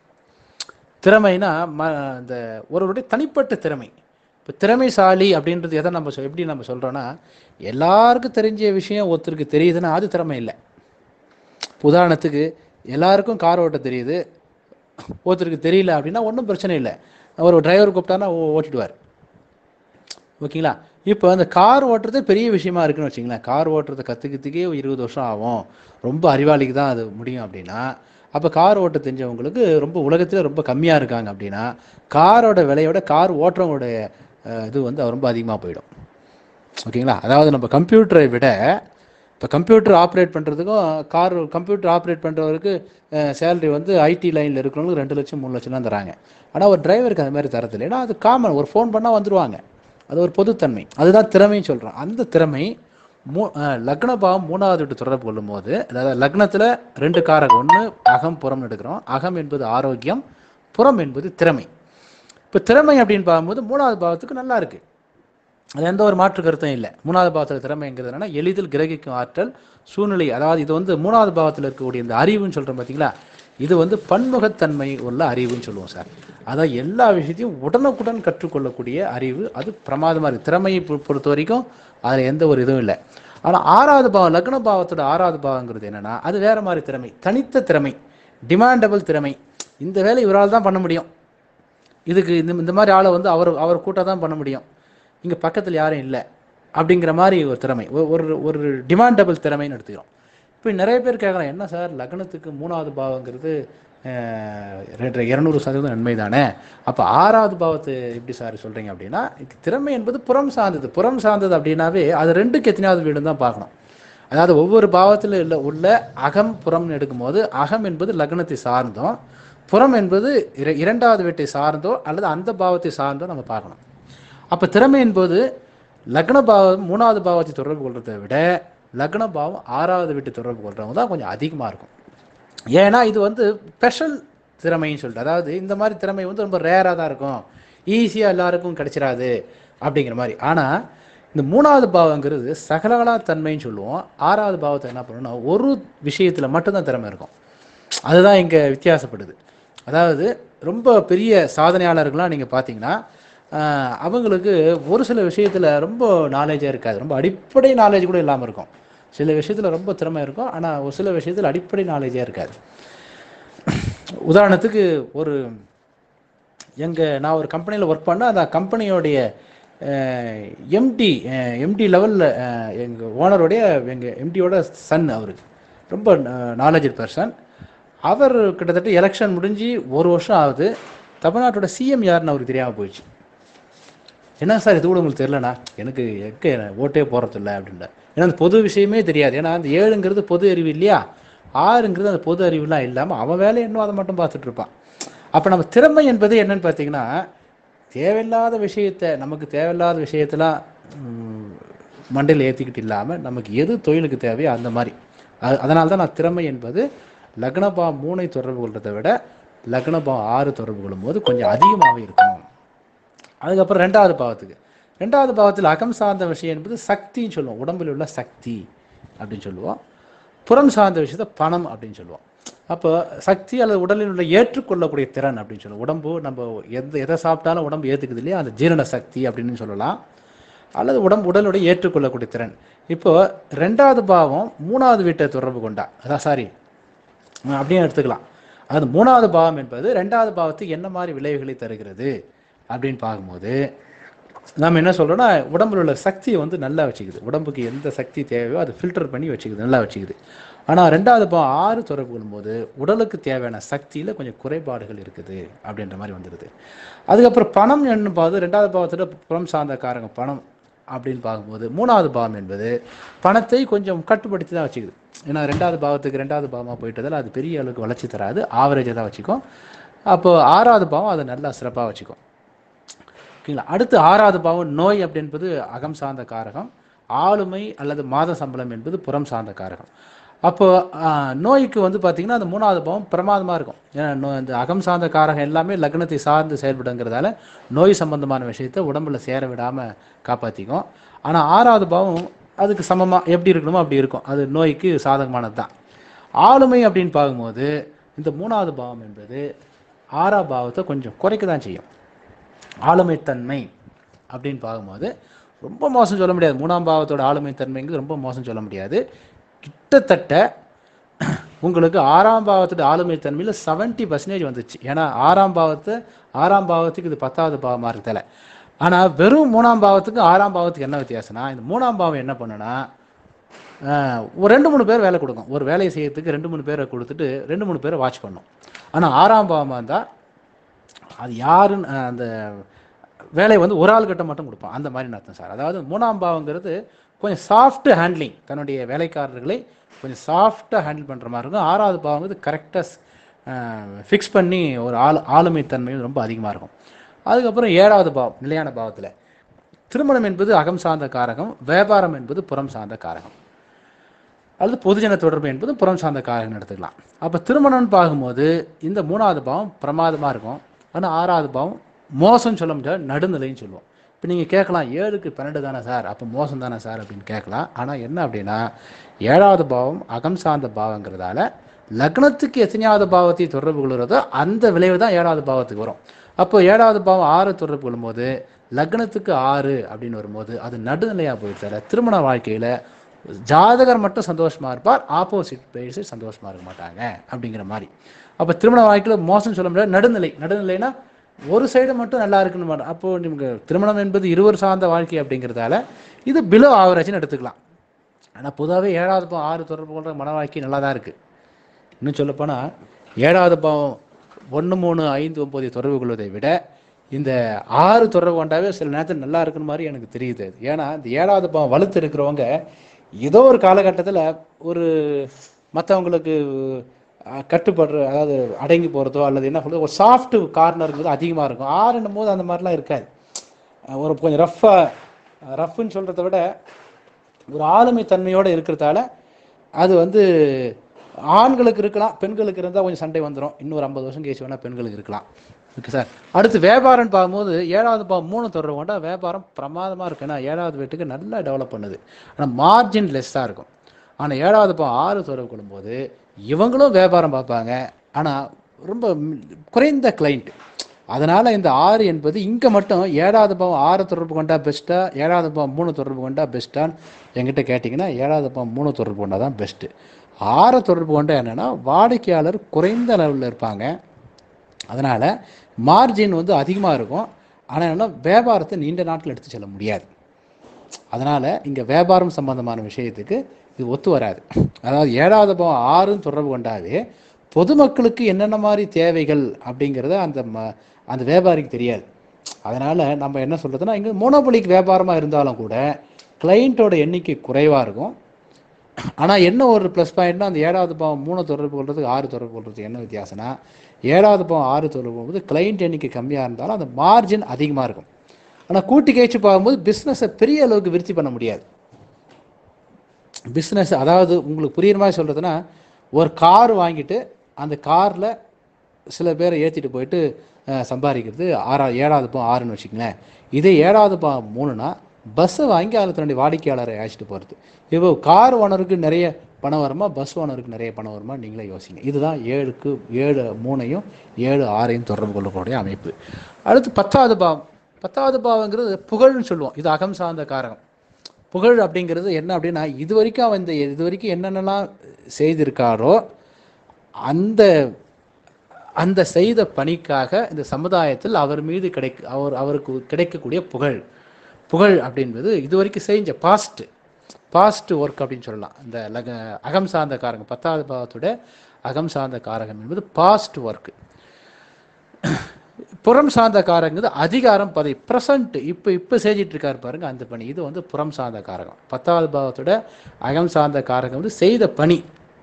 திறமைனா ம இந்த ஒருவருடைய தனிப்பட்ட திறமை இப்போ திறமைசாலி அப்படின்றது எதை நம்ம சொல் எப்படி நம்ம சொல்கிறோன்னா எல்லாருக்கும் தெரிஞ்ச விஷயம் ஒருத்தருக்கு தெரியுதுன்னா அது திறமை இல்லை உதாரணத்துக்கு எல்லாருக்கும் கார் ஓட்ட தெரியுது ஒருத்தருக்கு தெரியல அப்படின்னா ஒன்றும் பிரச்சனை இல்லை ஒரு டிரைவர் கூப்பிட்டானா ஓ- ஓட்டிடுவார் ஓகேங்களா இப்போ அந்த கார் ஓட்டுறது பெரிய விஷயமா இருக்குன்னு வச்சுங்களேன் கார் ஓட்டுறதை கற்றுக்கிறதுக்கே இருபது வருஷம் ஆகும் ரொம்ப அறிவாளிக்கு தான் அது முடியும் அப்படின்னா அப்போ கார் ஓட்ட தெரிஞ்சவங்களுக்கு ரொம்ப உலகத்தில் ரொம்ப கம்மியாக இருக்காங்க அப்படின்னா காரோட விலையோட கார் ஓட்டுறவங்களுடைய அஹ், இது வந்து ரொம்ப அதிகமாக போயிடும் ஓகேங்களா அதாவது நம்ம கம்ப்யூட்டரை விட இப்போ கம்ப்யூட்டர் ஆப்ரேட் பண்ணுறதுக்கும் கார் கம்ப்யூட்டர் ஆப்ரேட் பண்ணுறவருக்கு சேலரி வந்து ஐடி லைனில் இருக்கிறவங்களுக்கு ரெண்டு லட்சம் மூணு லட்சம் தான் தராங்க ஆனால் ஒரு டிரைவருக்கு அது மாதிரி தரதில்லை ஏன்னா அது காமன் ஒரு ஃபோன் பண்ணால் வந்துருவாங்க அது ஒரு பொதுத்தன்மை அதுதான் திறமைன்னு சொல்கிறோம் அந்த திறமை மூ அஹ், லக்ன பாவம் மூணாவது விட்டு தொடர்பு கொள்ளும்போது அதாவது லக்னத்தில் ரெண்டு காரகம் ஒன்று அகம் புறம்னு எடுக்கிறோம் அகம் என்பது ஆரோக்கியம் புறம் என்பது திறமை இப்போ திறமை அப்படின்னு பார்க்கும்போது மூணாவது பாவத்துக்கு நல்லா இருக்கு அது எந்த ஒரு மாற்று கருத்தும் இல்லை மூணாவது பாவத்தில் திறமைங்கிறது என்னன்னா எளிதில் கிரகிக்கும் ஆற்றல் சூழ்நிலை அதாவது இது வந்து மூணாவது பாவத்தில் இருக்கக்கூடிய இந்த அறிவுன்னு சொல்கிறோம் பார்த்தீங்களா இது வந்து பன்முகத்தன்மை உள்ள அறிவுன்னு சொல்லுவோம் சார் அதாவது எல்லா விஷயத்தையும் உடனுக்குடன் கற்றுக்கொள்ளக்கூடிய அறிவு அது பிரமாதமாக இருக்குது திறமையை பொ- பொறுத்த வரைக்கும் அதில் எந்த ஒரு இதுவும் இல்லை ஆனால் ஆறாவது பாவம் லக்ன பாவத்தோட ஆறாவது பாவங்கிறது என்னன்னா அது வேற மாதிரி திறமை தனித்த திறமை டிமாண்டபிள் திறமை இந்த வேலை இவரால் தான் பண்ண முடியும் இதுக்கு இந்த இந்த மாதிரி ஆளை வந்து அவர் அவர் கூட்டாக தான் பண்ண முடியும் இங்கே பக்கத்தில் யாரும் இல்லை அப்படிங்கிற மாதிரி ஒரு திறமை ஒ- ஒரு ஒரு டிமாண்டபிள் திறமைன்னு எடுத்துக்கிறோம் இப்போ நிறைய பேர் கேட்குறாங்க என்ன சார் லக்னத்துக்கு மூணாவது பாவங்கிறது அஹ், ரெண்டு இரநூறு சதவீதம் நன்மை தானே அப்போ ஆறாவது பாவத்தை எப்படி சார் சொல்கிறீங்க அப்படின்னா இது திறமை என்பது புறம் சார்ந்தது புறம் சார்ந்தது அப்படின்னாவே அது ரெண்டுக்கு எத்தனையாவது வீடுன்னு தான் பார்க்கணும் அதாவது ஒவ்வொரு பாவத்தில் உள்ள உள்ள அகம் புறம்னு எடுக்கும்போது அகம் என்பது லக்னத்தை சார்ந்தும் புறம் என்பது இர- இரண்டாவது வீட்டை சார்ந்தோ அல்லது அந்த பாவத்தை சார்ந்தோ நம்ம பார்க்கணும் அப்போ திறமை என்பது லக்ன பாவம் மூணாவது பாவத்தை தொடர்பு கொள்றதை விட லக்ன பாவம் ஆறாவது வீட்டு தொடர்பு கொள்றவங்க தான் கொஞ்சம் அதிகமாக இருக்கும் ஏன்னா இது வந்து ஸ்பெஷல் திறமைன்னு சொல்லிட்டு அதாவது இந்த மாதிரி திறமை வந்து ரொம்ப ரேராக தான் இருக்கும் ஈஸியாக எல்லாருக்கும் கிடைச்சிராது அப்படிங்கிற மாதிரி ஆனால் இந்த மூணாவது பாவங்கிறது சகலகலா தன்மைன்னு சொல்லுவோம் ஆறாவது பாவத்தை என்ன பண்ணணும்னா ஒரு விஷயத்தில் மட்டும்தான் திறமை இருக்கும் அதுதான் இங்கே வித்தியாசப்படுது அதாவது ரொம்ப பெரிய சாதனையாளர்கள்லாம் நீங்கள் பார்த்தீங்கன்னா ஆஹ், அவங்களுக்கு ஒரு சில விஷயத்தில் ரொம்ப நாலேஜாக இருக்காது ரொம்ப அடிப்படை நாலேஜ் கூட இல்லாமல் இருக்கும் சில விஷயத்தில் ரொம்ப திறமை இருக்கும் ஆனால் ஒரு சில விஷயத்தில் அடிப்படை நாலேஜாக இருக்காது உதாரணத்துக்கு ஒரு எங்க நான் ஒரு கம்பெனியில் ஒர்க் பண்ணேன் அந்த கம்பெனியோடைய எம்டி எம்டி லெவலில் எங்கள் ஓனருடைய எங்கள் எம்டியோட சன் அவர் ரொம்ப நாலேஜ் பர்சன் அவர் கிட்டத்தட்ட எலெக்ஷன் முடிஞ்சு ஒரு வருஷம் ஆகுது தமிழ்நாட்டோட சிஎம் யாருன்னு அவருக்கு தெரியாமல் போயிடுச்சு என்ன சார் இது கூட உங்களுக்கு தெரிலண்ணா எனக்கு எக்க ஓட்டே போகிறதில்ல அப்படின்ட்டு ஏன்னா அந்த பொது விஷயமே தெரியாது ஏன்னா அந்த ஏழுங்கிறது பொது அறிவு இல்லையா ஆறுங்கிறது அந்த பொது அறிவுலாம் இல்லாமல் அவன் வேலையை இன்னும் அதை மட்டும் பார்த்துட்டு இருப்பான் அப்போ நம்ம திறமை என்பது என்னன்னு பார்த்தீங்கன்னா தேவையில்லாத விஷயத்தை நமக்கு தேவையில்லாத விஷயத்தெல்லாம் ம், மண்டையில் ஏற்றிக்கிட்டு இல்லாமல் நமக்கு எது தொழிலுக்கு தேவையோ அந்த மாதிரி அது அதனால தான் நான் திறமை என்பது லக்னபா மூணை தொடர்பு கொள்றதை விட லக்னபா ஆறு தொடர்பு கொள்ளும்போது கொஞ்சம் அதிகமாகவே இருக்கும் அதுக்கப்புறம் ரெண்டாவது பாவத்துக்கு ரெண்டாவது பாவத்தில் அகம் சார்ந்த விஷயம் என்பது சக்தின்னு சொல்லுவோம் உடம்பில் உள்ள சக்தி அப்படின்னு சொல்லுவோம் புறம் சார்ந்த விஷயத்த பணம் அப்படின்னு சொல்லுவோம் அப்போ சக்தி அல்லது உடலில் உள்ள ஏற்றுக்கொள்ளக்கூடிய திறன் அப்படின்னு சொல்லுவோம் உடம்பு நம்ம எந்த எதை சாப்பிட்டாலும் உடம்பு ஏற்றுக்குது இல்லையா அந்த ஜீரண சக்தி அப்படின்னு சொல்லலாம் அல்லது உடம்பு உடலுடைய ஏற்றுக்கொள்ளக்கூடிய திறன் இப்போ ரெண்டாவது பாவம் மூணாவது வீட்டை தொடர்பு கொண்டா அதான் சாரி அப்படியே எடுத்துக்கலாம் அது மூணாவது பாவம் என்பது ரெண்டாவது பாவத்துக்கு என்ன மாதிரி விளைவுகளை தருகிறது அப்படின்னு பார்க்கும்போது நம்ம என்ன சொல்றோம்னா உடம்புல உள்ள சக்தியை வந்து நல்லா வச்சுக்குது உடம்புக்கு எந்த சக்தி தேவையோ அதை ஃபில்டர் பண்ணி வச்சுக்குது நல்லா வச்சுக்குது ஆனால் ரெண்டாவது பாவம் ஆறு தொடர்பு கொள்ளும்போது உடலுக்கு தேவையான சக்தியில் கொஞ்சம் குறைபாடுகள் இருக்குது அப்படின்ற மாதிரி வந்துடுது அதுக்கப்புறம் பணம் என்ன பார்த்து ரெண்டாவது பாவத்தோட புறம் சார்ந்த காரங்க பணம் அப்படின்னு பார்க்கும்போது மூணாவது பாவம் என்பது பணத்தை கொஞ்சம் கட்டுப்படுத்தி தான் வச்சுக்குது ஏன்னா ரெண்டாவது பாவத்துக்கு ரெண்டாவது பாவமாக போயிட்டதால் அது பெரிய அளவுக்கு வளர்ச்சி தராது ஆவரேஜாக தான் வச்சுக்கும் அப்போ ஆறாவது பாவம் அதை நல்லா சிறப்பாக வச்சுக்கும் ஓகேங்களா அடுத்து ஆறாவது பாவம் நோய் அப்படின்பது அகம் சார்ந்த காரகம் ஆளுமை அல்லது மாத சம்பளம் என்பது புறம் சார்ந்த காரகம் அப்போ ஆஹ், நோய்க்கு வந்து பார்த்தீங்கன்னா அந்த மூணாவது பாவம் பிரமாதமாக இருக்கும் ஏன்னா நோ- இந்த அகம் சார்ந்த காரகம் எல்லாமே லக்னத்தை சார்ந்து செயல்படுங்கிறதால நோய் சம்பந்தமான விஷயத்தை உடம்புல சேர விடாமல் காப்பாற்றிக்கும் ஆனால் ஆறாவது பாவம் அதுக்கு சமமாக எப்படி இருக்கணுமோ அப்படி இருக்கும் அது நோய்க்கு சாதகமானது தான் ஆளுமை அப்படின்னு பார்க்கும்போது இந்த மூணாவது பாவம் என்பது ஆறாம் பாவத்தை கொஞ்சம் குறைக்க தான் செய்யும் ஆளுமைத்தன்மை அப்படின்னு பார்க்கும்போது ரொம்ப மோசம் சொல்ல முடியாது மூணாம் பாவத்தோட ஆளுமைத்தன்மைங்கிறது ரொம்ப மோசம் சொல்ல முடியாது கிட்டத்தட்ட உங்களுக்கு ஆறாம் பாவத்தோட ஆளுமைத்தன்மையில் செவன்ட்டி பர்சன்டேஜ் வந்துச்சு ஏன்னா ஆறாம் பாவத்தை ஆறாம் பாவத்துக்கு இது பத்தாவது பாவமாக இருக்கல ஆனால் வெறும் மூணாம் பாவத்துக்கு ஆறாம் பாவத்துக்கு என்ன வித்தியாசம்னா இந்த மூணாம் பாவம் என்ன பண்ணுன்னா ஆஹ், ஒரு ரெண்டு மூணு பேர் வேலை கொடுக்கும் ஒரு வேலையை செய்யறதுக்கு ரெண்டு மூணு பேரை கொடுத்துட்டு ரெண்டு மூணு பேரை வாட்ச் பண்ணும் ஆனால் ஆறாம் பாவமாக இருந்தால் அது யாருன்னு அஹ், அந்த வேலையை வந்து ஒரு ஆள் கிட்ட மட்டும் கொடுப்பான் அந்த மாதிரி அர்த்தம் சார் அதாவது மூணாம் பாவங்கிறது கொஞ்சம் சாஃப்ட் ஹேண்ட்லிங் தன்னுடைய வேலைக்காரர்களை கொஞ்சம் சாஃப்டாக ஹேண்டில் பண்ணுற மாதிரி இருக்கும் ஆறாவது பாவங்கிறது கரெக்டாக ஃபிக்ஸ் பண்ணி ஒரு ஆளு ஆளுமைத்தன்மை ரொம்ப அதிகமாக இருக்கும் அதுக்கப்புறம் ஏழாவது பாவம் நிலையான பாவத்தில் திருமணம் என்பது அகம் சார்ந்த காரகம் வியாபாரம் என்பது புறம் சார்ந்த காரகம் அல்லது பொதுஜன தொடர்பு என்பது புறம் சார்ந்த காரகம் எடுத்துக்கலாம் அப்போ திருமணம்னு பார்க்கும்போது இந்த மூணாவது பாவம் பிரமாதமாக இருக்கும் ஆனால் ஆறாவது பாவம் மோசம் சொல்ல முடியாது நடுநிலைன்னு சொல்லுவோம் இப்போ நீங்கள் கேட்கலாம் ஏழுக்கு பன்னெண்டு தானே சார் அப்போ மோசம் தானே சார் அப்படின்னு கேட்கலாம் ஆனால் என்ன அப்படின்னா ஏழாவது பாவம் அகம் சார்ந்த பாவங்கிறதால லக்னத்துக்கு எத்தனையாவது பாவத்தை தொடர்பு கொள்கிறதோ அந்த விளைவு தான் ஏழாவது பாவத்துக்கு வரும் அப்போ ஏழாவது பாவம் ஆறு தொடர்பு கொள்ளும்போது லக்னத்துக்கு ஆறு அப்படின்னு வரும்போது அது நடுநிலையாக போயிடுச்சால திருமண வாழ்க்கையில் ஜாதகர் மட்டும் சந்தோஷமா இருப்பார் ஆப்போசிட் பேசி சந்தோஷமா இருக்க மாட்டாங்க அப்படிங்கிற மாதிரி அப்போ திருமண வாழ்க்கையில் மோசம் சொல்ல முடியாது நடுநிலை நடுநிலைனா ஒரு சைடு மட்டும் நல்லா இருக்குன்னு மாட்டோம் அப்போ நமக்கு திருமணம் என்பது இருவர் சார்ந்த வாழ்க்கை அப்படிங்கிறதால இது பிலோ ஆவரேஜ்னு எடுத்துக்கலாம் ஆனால் பொதுவாகவே ஏழாவது பாவம் ஆறு தொடர்பு கொண்ட மனவாக்கி நல்லா தான் இருக்குது இன்னும் சொல்லப்போனால் ஏழாவது பாவம் ஒன்று மூணு ஐந்து ஒம்பது தொடர்பு கொள்வதை விட இந்த ஆறு தொடர்பு கொண்டாவே சில நேரத்தில் நல்லா இருக்குன்னு மாதிரி எனக்கு தெரியுது அது. ஏன்னா இந்த ஏழாவது பாவம் வலுத்து இருக்கிறவங்க ஏதோ ஒரு காலகட்டத்தில் ஒரு மற்றவங்களுக்கு கட்டுப்படுற அதாவது அடங்கி போகிறதோ அல்லது என்ன சொல்றது ஒரு சாஃப்ட் கார்னருங்கிறது அதிகமாக இருக்கும் ஆறுன்னும் போது அந்த மாதிரிலாம் இருக்காது அஹ் ஒரு கொஞ்சம் ரஃப்பாக ரஃப்னு சொல்கிறத விட ஒரு ஆளுமை தன்மையோடு இருக்கிறதால அது வந்து ஆண்களுக்கு இருக்கலாம் பெண்களுக்கு இருந்தால் கொஞ்சம் சண்டை வந்துடும் இன்னொரு ஐம்பது வருஷம் கழிச்சு வேணால் பெண்களுக்கு இருக்கலாம் ஓகே சார் அடுத்து வியாபாரம்னு பார்க்கும்போது ஏழாவது பா மூணு தொடர்பு கொண்டா வியாபாரம் பிரமாதமாக இருக்கு ஏன்னா ஏழாவது வீட்டுக்கு நல்லா டெவலப் பண்ணுது ஆனால் மார்ஜின் லெஸ்ஸாக இருக்கும் ஆனால் ஏழாவது பா ஆறு தொடர்பு கொள்ளும்போது இவங்களும் வியாபாரம் பார்ப்பாங்க ஆனால் ரொம்ப ம், குறைந்த கிளைண்ட் அதனால் இந்த ஆறு என்பது இங்கே மட்டும் ஏழாவது பாவம் ஆறு தொடர்பு கொண்டா பெஸ்ட்டா ஏழாவது பாவம் மூணு தொடர்பு கொண்டா பெஸ்ட்டான்னு என்கிட்ட கேட்டிங்கன்னா ஏழாவது பாவம் மூணு தொடர்பு கொண்டா தான் பெஸ்ட்டு ஆறு தொடர்பு கொண்டா என்னென்னா வாடிக்கையாளர் குறைந்த அளவில் இருப்பாங்க அதனால் மார்ஜின் வந்து அதிகமாக இருக்கும் ஆனால் என்னன்னா வியாபாரத்தை நீண்ட நாட்கள் எடுத்து செல்ல முடியாது அதனால் இங்கே வியாபாரம் சம்பந்தமான விஷயத்துக்கு இது ஒத்து வராது அதாவது ஏழாவது பாவம் ஆறுன்னு தொடர்பு கொண்டாவே பொதுமக்களுக்கு என்னென்ன மாதிரி தேவைகள் அப்படிங்கிறத அந்த ம அந்த வியாபாரிக்கு தெரியாது அதனால் நம்ம என்ன சொல்கிறதுனா இங்கே மோனோபொலிக் வியாபாரமாக இருந்தாலும் கூட கிளைண்ட்டோட எண்ணிக்கை குறைவாக இருக்கும் ஆனால் என்ன ஒரு ப்ளஸ் பாயிண்ட்னா அந்த ஏழாவது பாவம் மூணு தொடர்பு கொள்றதுக்கு ஆறு தொடர்பு கொள்றதுக்கு என்ன வித்தியாசம்னா ஏழாவது பாவம் ஆறு தொடர்பு கொள்வது கிளைண்ட் எண்ணிக்கை கம்மியாக இருந்தாலும் அந்த மார்ஜின் அதிகமாக இருக்கும் ஆனால் கூட்டி கழிச்சு பார்க்கும்போது பிஸ்னஸை பெரிய அளவுக்கு விருத்தி பண்ண முடியாது பிஸ்னஸ் அதாவது உங்களுக்கு புரியுற மாதிரி சொல்கிறதுனா ஒரு கார் வாங்கிட்டு அந்த காரில் சில பேரை ஏற்றிட்டு போயிட்டு அஹ், சம்பாதிக்கிறது ஆறா ஏழாவது பா ஆறுன்னு வச்சுக்கங்களேன் இதே ஏழாவது பா மூணுனா பஸ்ஸை வாங்கி அதில் தன்னுடைய வாடிக்கையாளரை அழைச்சிட்டு போகிறது இப்போ கார் ஓனருக்கு நிறைய பணம் வருமா பஸ் ஓனருக்கு நிறைய பணம் வருமா நீங்களே யோசிங்க இதுதான் ஏழுக்கு ஏழு மூணையும் ஏழு ஆறையும் தொடர்பு கொள்ளக்கூடிய அமைப்பு அடுத்து பத்தாவது பாவம் பத்தாவது பாவங்கிறது புகழ்னு சொல்லுவோம் இது அகம் சார்ந்த காரகம் புகழ் அப்படிங்கிறது என்ன அப்படின்னா இது வரைக்கும் அவன் இந்த இது வரைக்கும் என்னென்னலாம் செய்திருக்காரோ அந்த அந்த செய்த பணிக்காக இந்த சமுதாயத்தில் அவர் மீது கிடைக்க அவர் அவருக்கு கிடைக்கக்கூடிய புகழ் புகழ் அப்படின்றது இது வரைக்கும் செஞ்ச பாஸ்ட் பாஸ்ட் ஒர்க் அப்படின்னு சொல்லலாம் இந்த லக அகம் சார்ந்த காரகம் பத்தாவது பாவத்தோட அகம் சார்ந்த காரகம் என்பது பாஸ்ட் ஒர்க் புறம் சார்ந்த காரங்கிறது அதிகாரம் பதவி ப்ரெசன்ட் இப்போ இப்போ செஞ்சிட்டு இருக்காரு பாருங்க அந்த பணி இது வந்து புறம் சார்ந்த காரகம் பத்தாவது பாவத்தோட அகம் சார்ந்த காரகம் வந்து செய்த பணி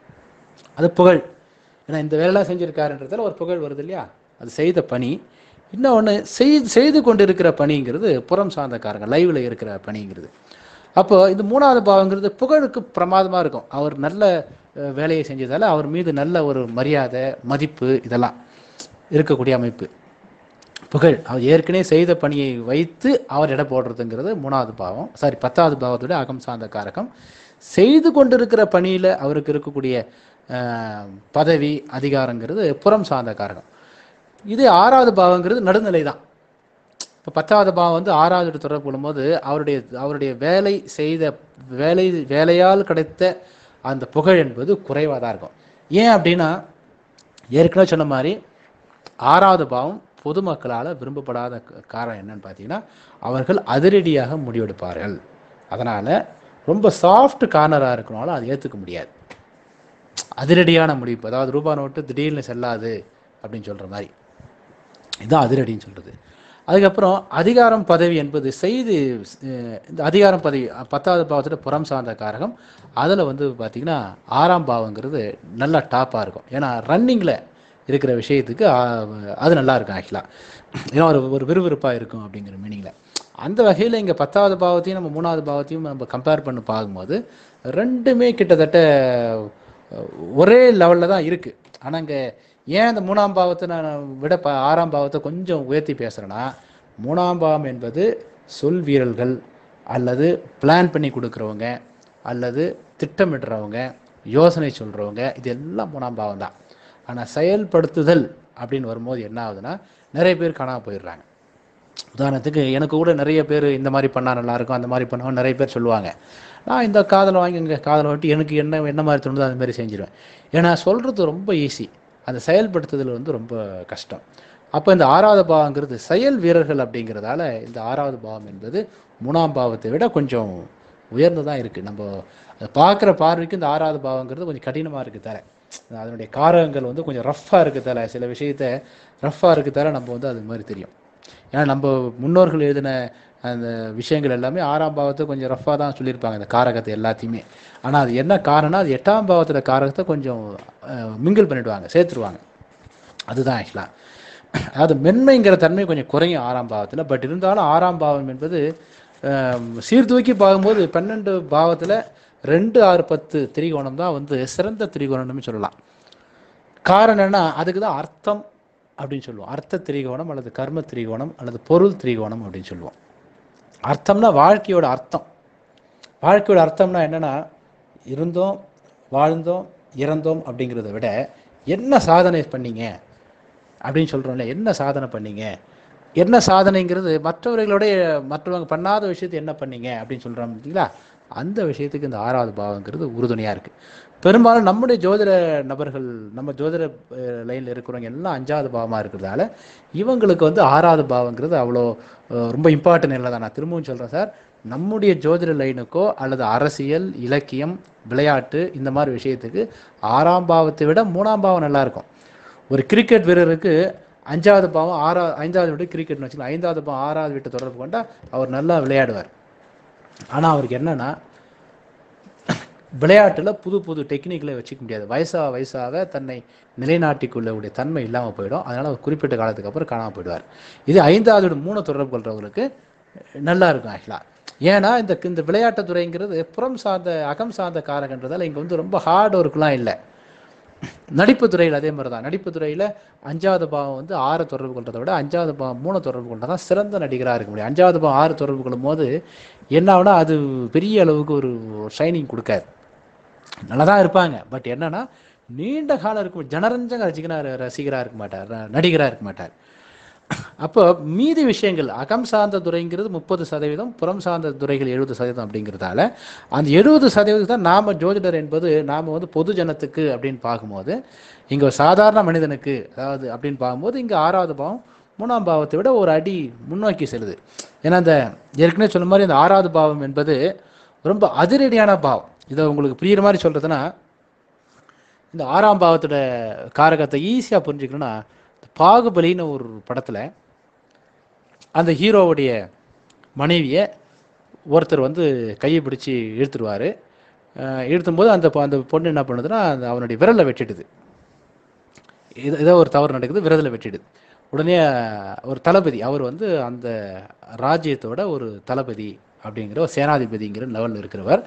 அது புகழ் ஏன்னா இந்த வேலைலாம் செஞ்சிருக்காருன்றதுல ஒரு புகழ் வருது இல்லையா அது செய்த பணி இன்னொன்று செய்து செய்து கொண்டிருக்கிற பணிங்கிறது புறம் சார்ந்த காரகம் லைவில் இருக்கிற பணிங்கிறது அப்போ இந்த மூணாவது பாவங்கிறது புகழுக்கு பிரமாதமாக இருக்கும் அவர் நல்ல அஹ், வேலையை செஞ்சதால அவர் மீது நல்ல ஒரு மரியாதை மதிப்பு இதெல்லாம் இருக்கக்கூடிய அமைப்பு புகழ் அவர் ஏற்கனவே செய்த பணியை வைத்து அவர் எடை போடுறதுங்கிறது மூணாவது பாவம் சாரி பத்தாவது பாவத்தோட அகம் சார்ந்த காரகம் செய்து கொண்டிருக்கிற பணியில் அவருக்கு இருக்கக்கூடிய அஹ், பதவி அதிகாரங்கிறது புறம் சார்ந்த காரகம் இது ஆறாவது பாவங்கிறது நடுநிலை தான் இப்போ பத்தாவது பாவம் வந்து ஆறாவது தொடர்பு கொள்ளும்போது அவருடைய அவருடைய வேலை செய்த வேலை வேலையால் கிடைத்த அந்த புகழ் என்பது குறைவாக தான் இருக்கும் ஏன் அப்படின்னா ஏற்கனவே சொன்ன மாதிரி ஆறாவது பாவம் பொதுமக்களால் விரும்பப்படாத க- காரணம் என்னன்னு பார்த்தீங்கன்னா அவர்கள் அதிரடியாக முடிவெடுப்பார்கள் அதனால் ரொம்ப சாஃப்ட் கார்னராக இருக்கனால அதை ஏற்றுக்க முடியாது அதிரடியான முடிவு அதாவது ரூபா நோட்டு திடீர்னு செல்லாது அப்படின்னு சொல்கிற மாதிரி இதுதான் அதிரடின்னு சொல்கிறது அதுக்கப்புறம் அதிகாரம் பதவி என்பது செய்து அஹ், இந்த அதிகாரம் பதவி அஹ், பத்தாவது பாவத்தோட புறம் சார்ந்த காரகம் அதில் வந்து பார்த்திங்கன்னா ஆறாம் பாவங்கிறது நல்லா டாப்பாக இருக்கும் ஏன்னா ரன்னிங்கில் இருக்கிற விஷயத்துக்கு ஆஹ், அது நல்லா இருக்கும் ஆக்சுவலாக ஏன்னா ஒரு ஒரு விறுவிறுப்பாக இருக்கும் அப்படிங்கிற மீனிங்கில் அந்த வகையில் இங்கே பத்தாவது பாவத்தையும் நம்ம மூணாவது பாவத்தையும் நம்ம கம்பேர் பண்ணி பார்க்கும்போது ரெண்டுமே கிட்டத்தட்ட அஹ், ஒரே லெவலில் தான் இருக்குது ஆனால் இங்கே ஏன் இந்த மூணாம் பாவத்தை நான் விட ப ஆறாம் பாவத்தை கொஞ்சம் உயர்த்தி பேசுகிறேன்னா மூணாம் பாவம் என்பது சொல் வீரர்கள் அல்லது பிளான் பண்ணி கொடுக்குறவங்க அல்லது திட்டமிடுறவங்க யோசனை சொல்கிறவங்க இது எல்லாம் மூணாம் பாவம் தான் ஆனால் செயல்படுத்துதல் அப்படின்னு வரும்போது என்ன ஆகுதுன்னா நிறைய பேர் காணாம போயிடுறாங்க உதாரணத்துக்கு எனக்கு கூட நிறைய பேர் இந்த மாதிரி பண்ணால் நல்லாயிருக்கும் அந்த மாதிரி பண்ணால் நிறைய பேர் சொல்லுவாங்க நான் இந்த காதலை வாங்கி இங்கே காதலை வாட்டி எனக்கு என்ன என்ன மாதிரி தோணுதோ அந்த மாதிரி செஞ்சிருவேன் ஏன்னா சொல்கிறது ரொம்ப ஈஸி அந்த செயல்படுத்துதல் வந்து ரொம்ப கஷ்டம் அப்போ இந்த ஆறாவது பாவங்கிறது செயல் வீரர்கள் அப்படிங்கிறதால இந்த ஆறாவது பாவம் என்பது மூணாம் பாவத்தை விட கொஞ்சம் உயர்ந்ததாக இருக்குது நம்ம அதை பார்க்குற பார்வைக்கு இந்த ஆறாவது பாவங்கிறது கொஞ்சம் கடினமாக இருக்குது தர அதனுடைய காரகங்கள் வந்து கொஞ்சம் ரஃப்பாக இருக்குது தர சில விஷயத்த ரஃப்பாக இருக்குது தர நம்ம வந்து அது மாதிரி தெரியும் ஏன்னா நம்ம முன்னோர்கள் எழுதின அந்த விஷயங்கள் எல்லாமே ஆறாம் பாவத்தை கொஞ்சம் ரஃப்பாக தான் சொல்லியிருப்பாங்க இந்த காரகத்தை எல்லாத்தையுமே ஆனால் அது என்ன காரணம்னா அது எட்டாம் பாவத்தோட காரகத்தை கொஞ்சம் மிங்கிள் பண்ணிடுவாங்க சேர்த்துருவாங்க அதுதான் ஆக்சுவலாக அதாவது மென்மைங்கிற தன்மை கொஞ்சம் குறையும் ஆறாம் பாவத்தில் பட் இருந்தாலும் ஆறாம் பாவம் என்பது அஹ், சீர்தூக்கி பார்க்கும்போது பன்னெண்டு பாவத்தில் ரெண்டு ஆறு பத்து திரிகோணம் தான் வந்து சிறந்த திரிகோணம்னு சொல்லலாம் காரணம் என்ன அதுக்கு தான் அர்த்தம் அப்படின்னு சொல்லுவோம் அர்த்த திரிகோணம் அல்லது கர்ம திரிகோணம் அல்லது பொருள் திரிகோணம் அப்படின்னு சொல்லுவோம் அர்த்தம்னா வாழ்க்கையோட அர்த்தம் வாழ்க்கையோட அர்த்தம்னா என்னன்னா இருந்தோம் வாழ்ந்தோம் இறந்தோம் அப்படிங்கிறத விட என்ன சாதனை பண்ணீங்க அப்படின்னு சொல்கிறோம்ல என்ன சாதனை பண்ணீங்க என்ன சாதனைங்கிறது மற்றவர்களுடைய மற்றவங்க பண்ணாத விஷயத்தை என்ன பண்ணீங்க அப்படின்னு சொல்கிறோம் பார்த்தீங்களா அந்த விஷயத்துக்கு இந்த ஆறாவது பாவங்கிறது உறுதுணையாக இருக்குது பெரும்பாலும் நம்முடைய ஜோதிட நபர்கள் நம்ம ஜோதிட லைனில் இருக்கிறவங்க எல்லாம் அஞ்சாவது பாவமாக இருக்கிறதால இவங்களுக்கு வந்து ஆறாவது பாவங்கிறது அவ்வளோ அஹ், ரொம்ப இம்பார்ட்டன்ட் இல்லை தான் நான் திரும்பவும் சொல்கிறேன் சார் நம்முடைய ஜோதிட லைனுக்கோ அல்லது அரசியல் இலக்கியம் விளையாட்டு இந்த மாதிரி விஷயத்துக்கு ஆறாம் பாவத்தை விட மூணாம் பாவம் நல்லா இருக்கும் ஒரு கிரிக்கெட் வீரருக்கு அஞ்சாவது பாவம் ஆறா ஐந்தாவது வீட்டு கிரிக்கெட்னு வச்சுக்கலாம் ஐந்தாவது பாவம் ஆறாவது வீட்டை தொடர்பு கொண்டா அவர் நல்லா விளையாடுவார் ஆனால் அவருக்கு என்னன்னா விளையாட்டுல புது புது டெக்னிக்களை வச்சுக்க முடியாது வயசாக வயசாக தன்னை நிலைநாட்டிக்கொள்ளக்கூடிய தன்மை இல்லாமல் போயிடும் அதனால ஒரு குறிப்பிட்ட காலத்துக்கு அப்புறம் காணாமல் போயிடுவார் இது ஐந்தாவது வீடு மூணு தொடர்பு கொள்றவங்களுக்கு நல்லா இருக்கும் ஆக்சுவலாக ஏன்னா இந்த இந்த விளையாட்டுத் துறைங்கிறது புறம் சார்ந்த அகம் சார்ந்த காரகன்றதால இங்கே வந்து ரொம்ப ஹார்ட் ஒர்க்லாம் இல்லை நடிப்பு துறையில் அதே மாதிரி தான் நடிப்பு துறையில் அஞ்சாவது பாவம் வந்து ஆறு தொடர்பு கொள்றதை விட அஞ்சாவது பாவம் மூணு தொடர்பு கொண்டா தான் சிறந்த நடிகராக இருக்க முடியும் அஞ்சாவது பாவம் ஆறு தொடர்பு கொள்ளும் போது என்ன ஆகுனா அது பெரிய அளவுக்கு ஒரு ஷைனிங் கொடுக்காது நல்லா தான் இருப்பாங்க பட் என்னன்னா நீண்ட காலம் இருக்கும் ஜனரஞ்சக ரசிகனா ரசிகராக இருக்க மாட்டார் நடிகராக இருக்க மாட்டார் அப்போ மீதி விஷயங்கள் அகம் சார்ந்த துறைங்கிறது முப்பது சதவீதம் புறம் சார்ந்த துறைகள் எழுபது சதவீதம் அப்படிங்கிறதால அந்த எழுபது சதவீதம் தான் நாம ஜோதிடர் என்பது நாம வந்து பொது ஜனத்துக்கு அப்படின்னு பார்க்கும்போது இங்க ஒரு சாதாரண மனிதனுக்கு அதாவது அப்படின்னு பார்க்கும்போது இங்க ஆறாவது பாவம் மூணாம் பாவத்தை விட ஒரு அடி முன்னோக்கி செல்லுது ஏன்னா அந்த ஏற்கனவே சொன்ன மாதிரி அந்த ஆறாவது பாவம் என்பது ரொம்ப அதிரடியான பாவம் இதை உங்களுக்கு புரியுற மாதிரி சொல்றதுன்னா இந்த ஆறாம் பாவத்தோட காரகத்தை ஈஸியாக புரிஞ்சுக்கணும்னா இந்த பாகுபலின்னு ஒரு படத்தில் அந்த ஹீரோவுடைய மனைவியை ஒருத்தர் வந்து கையை பிடிச்சி இழுத்துருவார் இழுத்தும்போது அந்த பொ- அந்த பொண்ணு என்ன பண்ணுதுன்னா அந்த அவனுடைய விரலை வெட்டிடுது இது ஏதோ ஒரு தவறு நடக்குது விரதலை வெட்டிடுது உடனே ஒரு தளபதி அவர் வந்து அந்த ராஜ்யத்தோட ஒரு தளபதி அப்படிங்கிற ஒரு சேனாதிபதிங்கிற லெவலில் இருக்கிறவர்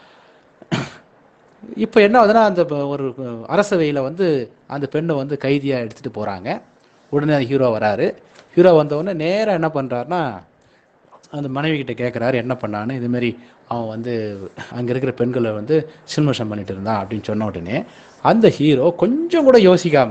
இப்போ என்ன ஆகுதுன்னா அந்த ப- ஒரு அரசவையில் வந்து அந்த பெண்ணை வந்து கைதியாக எடுத்துகிட்டு போகிறாங்க உடனே அந்த ஹீரோ வராரு ஹீரோ வந்தவுடனே நேராக என்ன பண்ணுறாருன்னா அந்த மனைவி கிட்ட கேட்குறாரு என்ன பண்ணான்னு இதுமாரி அவன் வந்து அங்கே இருக்கிற பெண்களை வந்து சில்மஷம் பண்ணிட்டு இருந்தான் அப்படின்னு சொன்ன உடனே அந்த ஹீரோ கொஞ்சம் கூட யோசிக்காம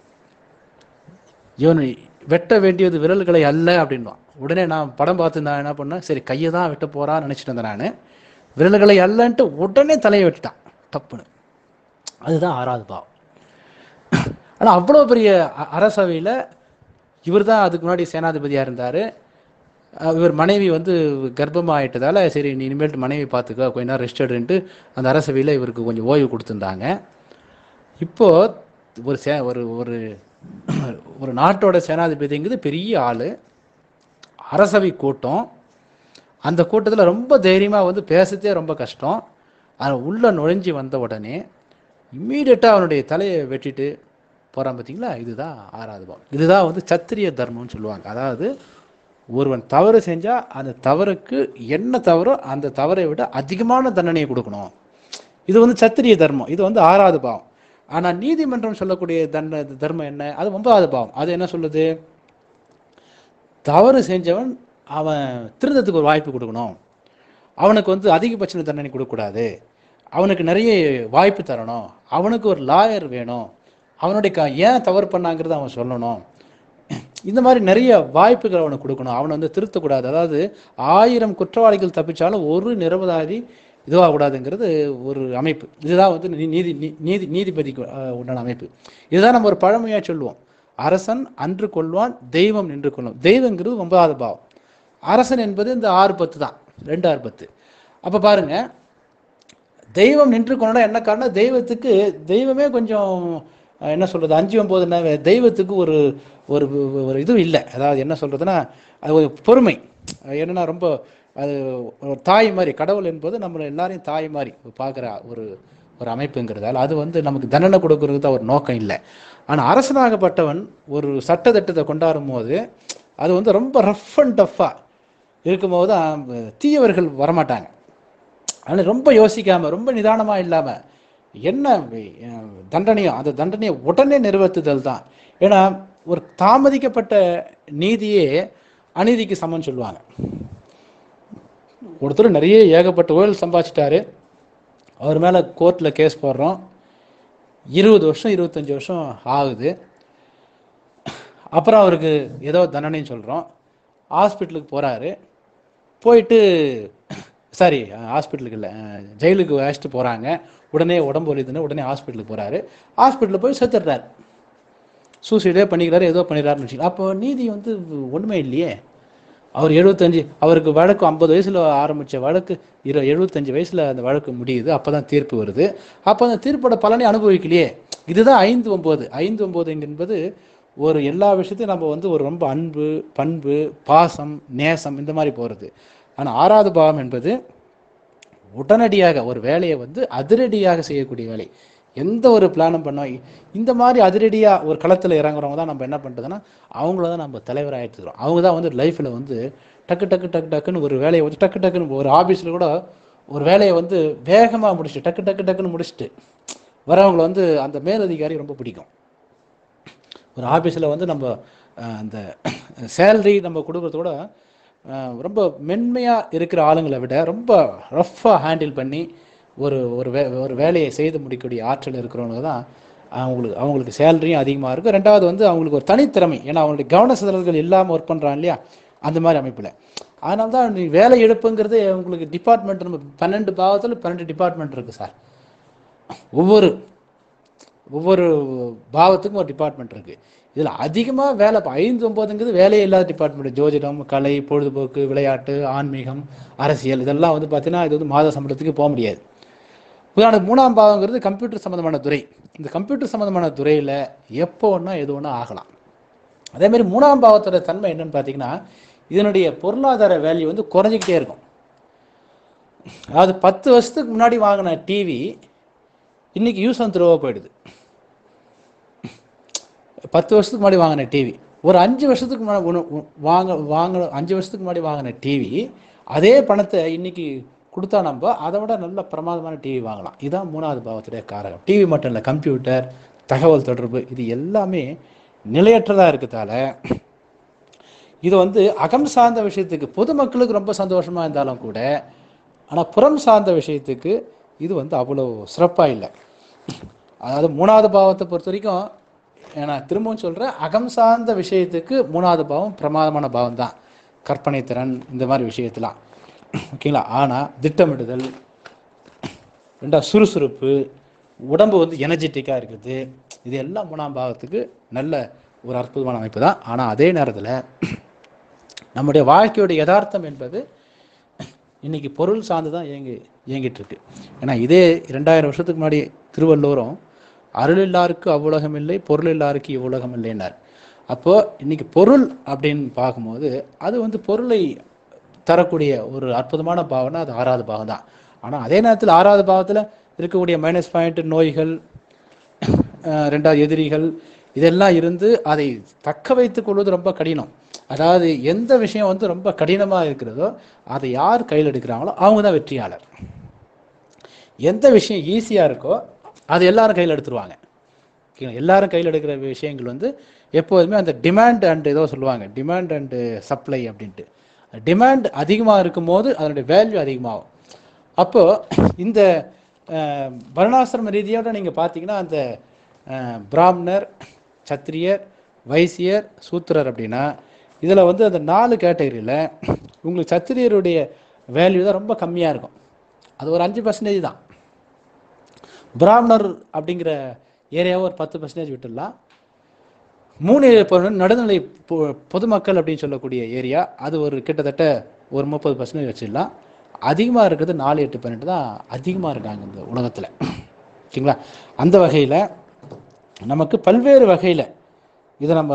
இவன் வெட்ட வேண்டியது விரல்களை அல்ல அப்படின்வான் உடனே நான் படம் பார்த்து நான் என்ன பண்ணேன் சரி கையை தான் வெட்ட போறான்னு நினச்சிட்டு இருந்தேன் நான் விரல்களை அல்லன்ட்டு உடனே தலையை வெட்டிட்டான் டப்புன்னு அதுதான் ஆறாவது பாவம் ஆனால் அவ்வளோ பெரிய அ- அரசவையில் இவர் தான் அதுக்கு முன்னாடி சேனாதிபதியாக இருந்தார் இவர் மனைவி வந்து கர்ப்பமாயிட்டதால சரி நீ இனிமேல்ட்டு மனைவி பார்த்துக்க கொஞ்ச நேரம் ரெஸ்ட் எடுன்ட்டு அந்த அரசவையில் இவருக்கு கொஞ்சம் ஓய்வு கொடுத்துருந்தாங்க இப்போ ஒரு சே ஒரு ஒரு ஒரு நாட்டோட சேனாதிபதிங்கிறது பெரிய ஆள் அரசவை கூட்டம் அந்த கூட்டத்தில் ரொம்ப தைரியமாக வந்து பேசுறதே ரொம்ப கஷ்டம் அவன் உள்ள நுழைஞ்சி வந்த உடனே இம்மீடியட்டாக அவனுடைய தலையை வெட்டிட்டு போகிறான் பார்த்தீங்களா இதுதான் ஆறாவது பாவம் இதுதான் வந்து சத்திரிய தர்மம்னு சொல்லுவாங்க அதாவது ஒருவன் தவறு செஞ்சால் அந்த தவறுக்கு என்ன தவறோ அந்த தவறை விட அதிகமான தண்டனையை கொடுக்கணும் இது வந்து சத்திரிய தர்மம் இது வந்து ஆறாவது பாவம் ஆனால் நீதிமன்றம் சொல்லக்கூடிய தண்ட தர்மம் என்ன அது ஒன்பதாவது பாவம் அது என்ன சொல்லுது தவறு செஞ்சவன் அவன் திருந்தத்துக்கு ஒரு வாய்ப்பு கொடுக்கணும் அவனுக்கு வந்து அதிகபட்ச தண்டனை கொடுக்கக்கூடாது அவனுக்கு நிறைய வாய்ப்பு தரணும் அவனுக்கு ஒரு லாயர் வேணும் அவனுடைய க ஏன் தவறு பண்ணாங்கிறத அவன் சொல்லணும் இந்த மாதிரி நிறைய வாய்ப்புகள் அவனுக்கு கொடுக்கணும் அவனை வந்து திருத்தக்கூடாது அதாவது ஆயிரம் குற்றவாளிகள் தப்பிச்சாலும் ஒரு நிரபராதி இதுவாகக்கூடாதுங்கிறது ஒரு அமைப்பு இதுதான் வந்து நீ- நீதி நீ- நீதி நீதிபதிக்கு அஹ், உண்டான அமைப்பு இதுதான் நம்ம ஒரு பழமையாக சொல்லுவோம் அரசன் அன்று கொள்வான் தெய்வம் நின்று கொள்ளும் தெய்வங்கிறது ஒன்பதாவது பாவம் அரசன் என்பது இந்த ஆறு பத்து தான் ரெண்டு ஆறு பத்து அப்போ பாருங்க தெய்வம் நின்று கொண்டா என்ன காரணம் தெய்வத்துக்கு தெய்வமே கொஞ்சம் அஹ், என்ன சொல்றது அஞ்சு ஒன்பதுனா தெய்வத்துக்கு ஒரு ஒரு ஒரு இது இல்லை அதாவது என்ன சொல்றதுன்னா அது ஒரு பொறுமை அது என்னன்னா ரொம்ப அது ஒரு தாய் மாதிரி கடவுள் என்பது நம்ம எல்லாரையும் தாய் மாதிரி பார்க்குற ஒரு ஒரு அமைப்புங்கிறதால அது வந்து நமக்கு தண்டனை கொடுக்கறது தான் ஒரு நோக்கம் இல்லை ஆனால் அரசனாகப்பட்டவன் ஒரு சட்டத்திட்டத்தை கொண்டாடும் போது அது வந்து ரொம்ப ரஃப் அண்ட் டஃப்பாக இருக்கும்போது தான் தீயவர்கள் வரமாட்டாங்க அதனால் ரொம்ப யோசிக்காம ரொம்ப நிதானமா இல்லாம என்ன அஹ், தண்டனையோ அந்த தண்டனையை உடனே நிறைவேற்றுதல் தான் ஏன்னா ஒரு தாமதிக்கப்பட்ட நீதியே அநீதிக்கு சமன் சொல்லுவாங்க ஒருத்தர் நிறைய ஏகப்பட்ட ஊழல் சம்பாதிச்சிட்டாரு அவர் மேல கோர்ட்ல கேஸ் போடுறோம் இருபது வருஷம் இருபத்தஞ்சு வருஷம் ஆகுது அப்புறம் அவருக்கு ஏதோ தண்டனைன்னு சொல்றோம் ஹாஸ்பிட்டலுக்கு போறாரு போயிட்டு சாரி ஹாஸ்பிட்டலுக்கு இல்லை ஜெயிலுக்கு அழைச்சிட்டு போகிறாங்க உடனே உடம்பு வலிதுன்னு உடனே ஹாஸ்பிட்டலுக்கு போகிறாரு ஹாஸ்பிட்டலில் போய் செத்துடுறாரு சூசைடே பண்ணிக்கிறாரு ஏதோ பண்ணிடுறாருன்னு வச்சுக்கலாம் அப்போ நீதி வந்து ஒன்றுமே இல்லையே அவர் எழுபத்தஞ்சு அவருக்கு வழக்கு ஐம்பது வயசில் ஆரம்பித்த வழக்கு இரு எழுபத்தஞ்சு வயசில் அந்த வழக்கு முடியுது அப்போ தான் தீர்ப்பு வருது அப்போ அந்த தீர்ப்போட பலனை அனுபவிக்கலையே இதுதான் ஐந்து ஒம்பது ஐந்து ஒம்பது என்பது ஒரு எல்லா விஷயத்தையும் நம்ம வந்து ஒரு ரொம்ப அன்பு பண்பு பாசம் நேசம் இந்த மாதிரி போகிறது ஆனால் ஆறாவது பாவம் என்பது உடனடியாக ஒரு வேலையை வந்து அதிரடியாக செய்யக்கூடிய வேலை எந்த ஒரு பிளானும் பண்ணோம் இந்த மாதிரி அதிரடியாக ஒரு களத்தில் இறங்குறவங்க தான் நம்ம என்ன பண்ணுறதுன்னா அவங்கள தான் நம்ம தலைவராக எடுத்துக்கிறோம் அவங்க தான் வந்து லைஃப்பில் வந்து டக்கு டக்கு டக்கு டக்குன்னு ஒரு வேலையை வந்து டக்கு டக்குன்னு ஒரு ஆஃபீஸில் கூட ஒரு வேலையை வந்து வேகமாக முடிச்சுட்டு டக்கு டக்கு டக்குன்னு முடிச்சுட்டு வரவங்களை வந்து அந்த மேலதிகாரி ரொம்ப பிடிக்கும் ஒரு ஆஃபீஸில் வந்து நம்ம அஹ், அந்த சேலரி நம்ம கொடுக்கறத விட அஹ், ரொம்ப மென்மையாக இருக்கிற ஆளுங்களை விட ரொம்ப ரஃப்பாக ஹேண்டில் பண்ணி ஒரு ஒரு வே ஒரு வேலையை செய்து முடிக்கக்கூடிய ஆற்றல் இருக்கிறவங்க தான் அவங்களுக்கு அவங்களுக்கு சேலரியும் அதிகமாக இருக்கும் ரெண்டாவது வந்து அவங்களுக்கு ஒரு தனித்திறமை ஏன்னா அவங்களுடைய கவன சிதறல்கள் இல்லாமல் ஒர்க் பண்ணுறான் இல்லையா அந்த மாதிரி அமைப்பில் அதனால தான் நீ வேலை எடுப்புங்கிறது உங்களுக்கு டிபார்ட்மெண்ட் நம்ம பன்னெண்டு பாவத்தில் பன்னெண்டு டிபார்ட்மெண்ட் இருக்குது சார் ஒவ்வொரு ஒவ்வொரு பாவத்துக்கும் ஒரு டிபார்ட்மெண்ட் இருக்கு இதில் அதிகமாக வேலை இப்போ ஐந்து ஒன்பதுங்கிறது வேலையே இல்லாத டிபார்ட்மெண்ட் ஜோதிடம் கலை பொழுதுபோக்கு விளையாட்டு ஆன்மீகம் அரசியல் இதெல்லாம் வந்து பார்த்தீங்கன்னா இது வந்து மாத சம்பளத்துக்கு போக முடியாது உதாரணத்துக்கு மூணாம் பாவங்கிறது கம்ப்யூட்டர் சம்மந்தமான துறை இந்த கம்ப்யூட்டர் சம்மந்தமான துறையில் எப்போ ஒன்றா எது ஒன்றா ஆகலாம் அதே மாதிரி மூணாம் பாவத்தோட தன்மை என்னன்னு பார்த்தீங்கன்னா இதனுடைய பொருளாதார வேல்யூ வந்து குறைஞ்சிக்கிட்டே இருக்கும் அதாவது பத்து வருஷத்துக்கு முன்னாடி வாங்கின டிவி இன்னைக்கு யூஸ் அண்ட் த்ரோவாக போயிடுது பத்து வருஷத்துக்கு முன்னாடி வாங்கின டிவி ஒரு அஞ்சு வருஷத்துக்கு முன்னாடி ஒன்று வாங்க வாங்க அஞ்சு வருஷத்துக்கு முன்னாடி வாங்கின டிவி அதே பணத்தை இன்னைக்கு கொடுத்தா நம்ம அதை விட நல்ல பிரமாதமான டிவி வாங்கலாம் இதுதான் மூணாவது பாவத்துடைய காரகம் டிவி மட்டும் இல்லை கம்ப்யூட்டர் தகவல் தொடர்பு இது எல்லாமே நிலையற்றதாக இருக்கிறதால இது வந்து அகம் சார்ந்த விஷயத்துக்கு பொதுமக்களுக்கு ரொம்ப சந்தோஷமா இருந்தாலும் கூட ஆனால் புறம் சார்ந்த விஷயத்துக்கு இது வந்து அவ்வளோ சிறப்பாக இல்லை அதாவது மூணாவது பாவத்தை பொறுத்த வரைக்கும் நான் திரும்பவும் சொல்கிறேன் அகம் சார்ந்த விஷயத்துக்கு மூணாவது பாவம் பிரமாதமான பாவம் தான் கற்பனை திறன் இந்த மாதிரி விஷயத்தெலாம் ஓகேங்களா ஆனால் திட்டமிடுதல் ரெண்டாவது சுறுசுறுப்பு உடம்பு வந்து எனர்ஜெட்டிக்காக இருக்குது இது எல்லாம் மூணாம் பாவத்துக்கு நல்ல ஒரு அற்புதமான அமைப்பு தான் ஆனால் அதே நேரத்தில் நம்முடைய வாழ்க்கையோட யதார்த்தம் என்பது இன்னைக்கு பொருள் சார்ந்து தான் இயங்கி இயங்கிட்டு இருக்கு ஏன்னா இதே ரெண்டாயிரம் வருஷத்துக்கு முன்னாடி திருவள்ளுவரும் அருள் இல்லாருக்கு அவ்வுலகம் இல்லை பொருள் இல்லாருக்கு இவ்வுலகம் இல்லைன்னார் அப்போ இன்னைக்கு பொருள் அப்படின்னு பார்க்கும்போது அது வந்து பொருளை தரக்கூடிய ஒரு அற்புதமான பாவம்னா அது ஆறாவது பாவம் தான் ஆனால் அதே நேரத்தில் ஆறாவது பாவத்தில் இருக்கக்கூடிய மைனஸ் பாயிண்ட் நோய்கள் அஹ் ரெண்டாவது எதிரிகள் இதெல்லாம் இருந்து அதை தக்க வைத்துக் கொள்வது ரொம்ப கடினம் அதாவது எந்த விஷயம் வந்து ரொம்ப கடினமாக இருக்கிறதோ அதை யார் கையில் எடுக்கிறாங்களோ அவங்க தான் வெற்றியாளர் எந்த விஷயம் ஈஸியாக இருக்கோ அது எல்லாரும் கையில் எடுத்துருவாங்க ஓகேங்களா எல்லாரும் கையில் எடுக்கிற விஷயங்கள் வந்து எப்போதுமே அந்த டிமாண்ட் அண்ட் ஏதோ சொல்லுவாங்க டிமாண்ட் அண்டு சப்ளை அப்படின்ட்டு டிமாண்ட் அதிகமாக இருக்கும்போது அதனுடைய வேல்யூ அதிகமாகும் அப்போ இந்த அஹ், வர்ணாசிரம ரீதியோட நீங்கள் பார்த்தீங்கன்னா அந்த அஹ், பிராமணர் சத்திரியர் வைசியர் சூத்திரர் அப்படின்னா இதில் வந்து அந்த நாலு கேட்டகரியில் உங்களுக்கு சத்திரியருடைய வேல்யூ தான் ரொம்ப கம்மியாக இருக்கும் அது ஒரு அஞ்சு பர்சன்டேஜ் தான் பிராமணர் அப்படிங்கிற ஏரியாவை ஒரு பத்து பர்சன்டேஜ் விட்டுடலாம் மூணு இப்போ நடுநிலை பொ- பொதுமக்கள் அப்படின்னு சொல்லக்கூடிய ஏரியா அது ஒரு கிட்டத்தட்ட ஒரு முப்பது பர்சன்டேஜ் வச்சிடலாம் அதிகமாக இருக்கிறது நாலு எட்டு பன்னெண்டு தான் அதிகமாக இருக்காங்க இந்த உலகத்தில் ஓகேங்களா அந்த வகையில் நமக்கு பல்வேறு வகையில் இதை நம்ம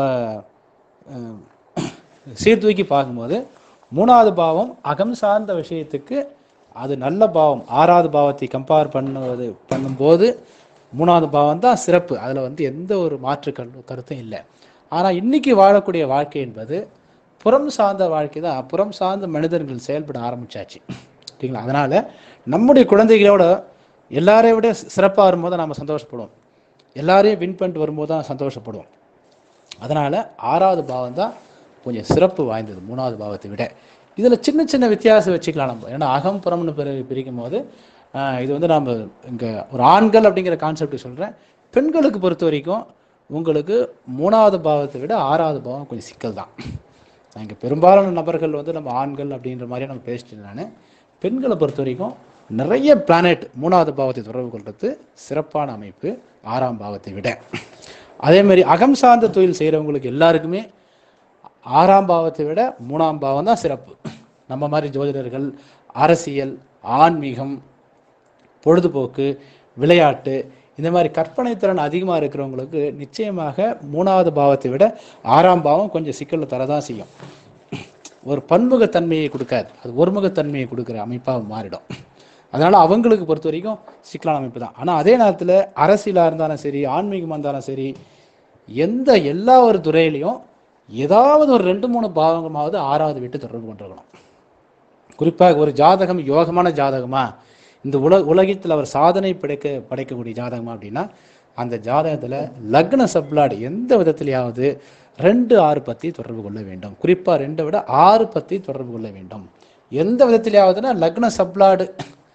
அஹ், சீர்தூக்கி பார்க்கும்போது மூணாவது பாவம் அகம் சார்ந்த விஷயத்துக்கு அது நல்ல பாவம் ஆறாவது பாவத்தை கம்பேர் பண்ணுவது பண்ணும்போது மூணாவது பாவம் தான் சிறப்பு அதில் வந்து எந்த ஒரு மாற்று கரு கருத்தும் இல்லை ஆனால் இன்னைக்கு வாழக்கூடிய வாழ்க்கை என்பது புறம் சார்ந்த வாழ்க்கை தான் புறம் சார்ந்த மனிதர்கள் செயல்பட ஆரம்பிச்சாச்சு சரிங்களா அதனால் நம்முடைய குழந்தைகளோட எல்லாரையும் விட சிறப்பாக வரும்போது நம்ம சந்தோஷப்படுவோம் எல்லாரையும் வின் பண்ணிட்டு வரும்போது தான் சந்தோஷப்படுவோம் அதனால் ஆறாவது பாவம் தான் கொஞ்சம் சிறப்பு வாய்ந்தது மூணாவது பாவத்தை விட இதில் சின்ன சின்ன வித்தியாசம் வச்சுக்கலாம் நம்ம ஏன்னா அகம் புறம்னு பிரி பிரிக்கும் போது ஆஹ், இது வந்து நம்ம இங்கே ஒரு ஆண்கள் அப்படிங்கிற கான்செப்ட் சொல்கிறேன் பெண்களுக்கு பொறுத்த வரைக்கும் உங்களுக்கு மூணாவது பாவத்தை விட ஆறாவது பாவம் கொஞ்சம் சிக்கல் தான் இங்கே பெரும்பாலான நபர்கள் வந்து நம்ம ஆண்கள் அப்படின்ற மாதிரி நம்ம பேசிட்டு நான் பெண்களை பொறுத்த வரைக்கும் நிறைய பிளானட் மூணாவது பாவத்தை தொடர்பு கொள்வது சிறப்பான அமைப்பு ஆறாம் பாவத்தை விட அதே மாதிரி அகம் சார்ந்த தொழில் செய்கிறவங்களுக்கு எல்லாருக்குமே ஆறாம் பாவத்தை விட மூணாம் பாவம் தான் சிறப்பு நம்ம மாதிரி ஜோதிடர்கள் அரசியல் ஆன்மீகம் பொழுதுபோக்கு விளையாட்டு இந்த மாதிரி கற்பனை திறன் அதிகமாக இருக்கிறவங்களுக்கு நிச்சயமாக மூணாவது பாவத்தை விட ஆறாம் பாவம் கொஞ்சம் சிக்கலை தரதான் செய்யும் ஒரு பன்முகத்தன்மையை கொடுக்காது அது ஒருமுகத்தன்மையை கொடுக்குற அமைப்பாக மாறிடும் அதனால அவங்களுக்கு பொறுத்த வரைக்கும் சிக்கலான அமைப்பு தான் ஆனால் அதே நேரத்தில் அரசியலாக இருந்தாலும் சரி ஆன்மீகமாக இருந்தாலும் சரி எந்த எல்லா ஒரு துறையிலையும் ஏதாவது ஒரு ரெண்டு மூணு பாவங்கமாவது ஆறாவது வீட்டு தொடர்பு கொண்டிருக்கணும் குறிப்பாக ஒரு ஜாதகம் யோகமான ஜாதகமா இந்த உல உலகத்தில் அவர் சாதனை படைக்க படைக்கக்கூடிய ஜாதகமா அப்படின்னா அந்த ஜாதகத்தில் லக்ன சப்ளாடு எந்த விதத்திலேயாவது ரெண்டு ஆறு பத்தி தொடர்பு கொள்ள வேண்டும் குறிப்பாக ரெண்டை விட ஆறு பத்தி தொடர்பு கொள்ள வேண்டும் எந்த விதத்திலேயாவதுன்னா லக்ன சப்ளாடு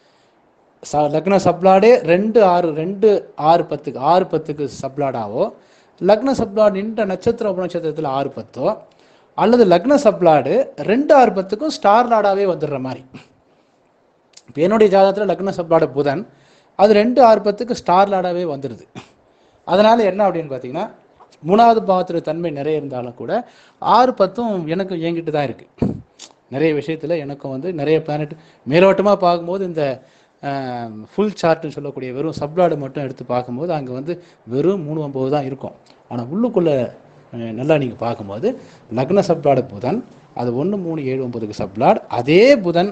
ச லக்ன சப்ளாடே ரெண்டு ஆறு ரெண்டு ஆறு பத்துக்கு ஆறு பத்துக்கு சப்ளாடாவோ லக்ன சப்ளாடு நின்ற நட்சத்திர உபநட்சத்திரத்தில் ஆறு பத்தோ அல்லது லக்ன சப்ளாடு ரெண்டு ஆறு பத்துக்கும் ஸ்டார் லாடாவே வந்துடுற மாதிரி இப்போ என்னுடைய ஜாதகத்தில் லக்ன சப்ளாடு புதன் அது ரெண்டு ஆறு பத்துக்கு ஸ்டார் லாடாவே வந்துடுது அதனால என்ன அப்படின்னு பார்த்தீங்கன்னா மூணாவது பாவத்தில் தன்மை நிறைய இருந்தாலும் கூட ஆறு பத்தும் எனக்கு என்கிட்ட தான் இருக்கு நிறைய விஷயத்துல எனக்கும் வந்து நிறைய பிளானட் மேலோட்டமாக பார்க்கும்போது இந்த ஃபுல் சார்ட்னு சொல்லக்கூடிய வெறும் சப்ளாடு மட்டும் எடுத்து பார்க்கும்போது அங்கே வந்து வெறும் மூணு ஒம்பது தான் இருக்கும் ஆனால் உள்ளுக்குள்ள அஹ், நல்லா நீங்கள் பார்க்கும்போது லக்ன சப்ளாடு புதன் அது ஒன்று மூணு ஏழு ஒன்பதுக்கு சப்ளாட் அதே புதன்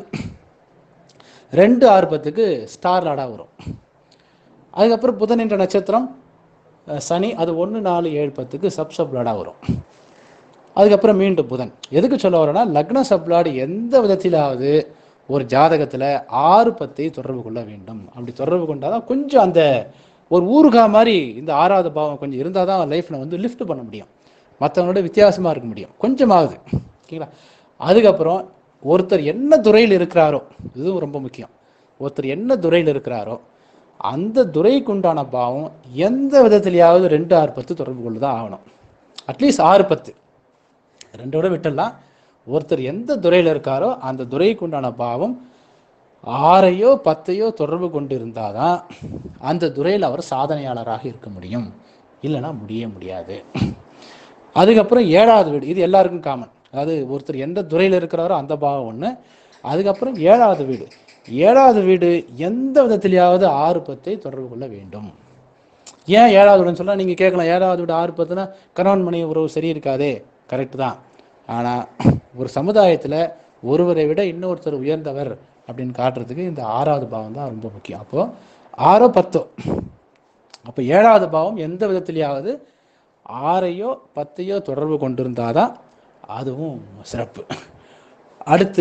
ரெண்டு ஆறு பத்துக்கு ஸ்டார் லாடாக வரும் அதுக்கப்புறம் புதன் என்ற நட்சத்திரம் அஹ், சனி அது ஒன்று நாலு ஏழு பத்துக்கு சப் சப்ளாடாக வரும் அதுக்கப்புறம் மீண்டும் புதன் எதுக்கு சொல்ல வரேன்னா லக்ன சப்ளாடு எந்த விதத்திலாவது ஒரு ஜாதகத்தில் ஆறு பத்தை தொடர்பு கொள்ள வேண்டும் அப்படி தொடர்பு கொண்டாதான் கொஞ்சம் அந்த ஒரு ஊறுகா மாதிரி இந்த ஆறாவது பாவம் கொஞ்சம் இருந்தால் தான் லைஃப்பில் வந்து லிஃப்ட் பண்ண முடியும் மற்றவங்களோட வித்தியாசமாக இருக்க முடியும் கொஞ்சமாவது ஓகேங்களா அதுக்கப்புறம் ஒருத்தர் என்ன துறையில் இருக்கிறாரோ இதுவும் ரொம்ப முக்கியம் ஒருத்தர் என்ன துறையில் இருக்கிறாரோ அந்த துறைக்கு உண்டான பாவம் எந்த விதத்திலேயாவது ரெண்டு ஆறு பத்து தொடர்பு கொள்ள தான் ஆகணும் அட்லீஸ்ட் ஆறு பத்து ரெண்டோட விட்டுடலாம் ஒருத்தர் எந்த துறையில் இருக்காரோ அந்த துறைக்கு உண்டான பாவம் ஆறையோ பத்தையோ தொடர்பு கொண்டு இருந்தாதான் அந்த துறையில் அவர் சாதனையாளராக இருக்க முடியும் இல்லைன்னா முடிய முடியாது அதுக்கப்புறம் ஏழாவது வீடு இது எல்லாருக்கும் காமன் அதாவது ஒருத்தர் எந்த துறையில் இருக்கிறாரோ அந்த பாவம் ஒன்று அதுக்கப்புறம் ஏழாவது வீடு ஏழாவது வீடு எந்த விதத்திலேயாவது ஆறு பத்தை தொடர்பு கொள்ள வேண்டும் ஏன் ஏழாவது வீடுன்னு சொன்னால் நீங்கள் கேட்கலாம் ஏழாவது வீடு ஆறு பத்துனா கணவன் மனைவி உறவு சரி இருக்காதே கரெக்டு தான் ஆனால் ஒரு சமுதாயத்தில் ஒருவரை விட இன்னொருத்தர் உயர்ந்தவர் அப்படின்னு காட்டுறதுக்கு இந்த ஆறாவது பாவம் தான் ரொம்ப முக்கியம் அப்போது ஆறோ பத்தோ அப்போ ஏழாவது பாவம் எந்த விதத்திலேயாவது ஆறையோ பத்தையோ தொடர்பு கொண்டிருந்தாதான் அதுவும் சிறப்பு அடுத்து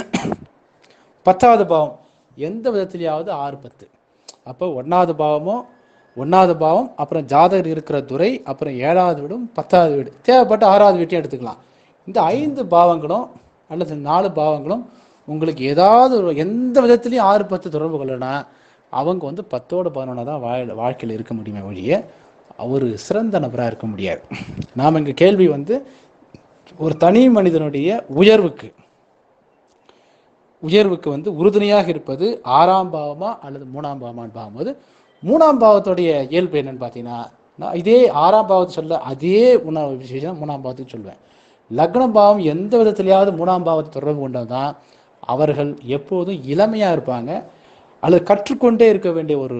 பத்தாவது பாவம் எந்த விதத்திலேயாவது ஆறு பத்து அப்போ ஒன்றாவது பாவமோ ஒன்றாவது பாவம் அப்புறம் ஜாதகர் இருக்கிற துறை அப்புறம் ஏழாவது வீடும் பத்தாவது வீடு தேவைப்பட்ட ஆறாவது வீட்டையும் எடுத்துக்கலாம் இந்த ஐந்து பாவங்களும் அல்லது நாலு பாவங்களும் உங்களுக்கு ஏதாவது ஒரு எந்த விதத்துலையும் ஆறு பத்து தொடர்பு கொள்ளனா அவங்க வந்து பத்தோட பதினொன்னா தான் வாழ் வாழ்க்கையில் இருக்க முடியுமே ஒழிய ஒரு சிறந்த நபராக இருக்க முடியாது நாம் இங்கே கேள்வி வந்து ஒரு தனி மனிதனுடைய உயர்வுக்கு உயர்வுக்கு வந்து உறுதுணையாக இருப்பது ஆறாம் பாவமா அல்லது மூணாம் பாவமான்னு பார்க்கும்போது மூணாம் பாவத்துடைய இயல்பு என்னன்னு பார்த்தீங்கன்னா நான் இதே ஆறாம் பாவத்தை சொல்ல அதே உணவு விஷயம் மூணாம் பாவத்துக்கு சொல்லுவேன் லக்ன பாவம் எந்த விதத்திலேயாவது மூணாம் பாவத்தை தொடர்பு கொண்டது தான் அவர்கள் எப்போதும் இளமையாக இருப்பாங்க அல்லது கற்றுக்கொண்டே இருக்க வேண்டிய ஒரு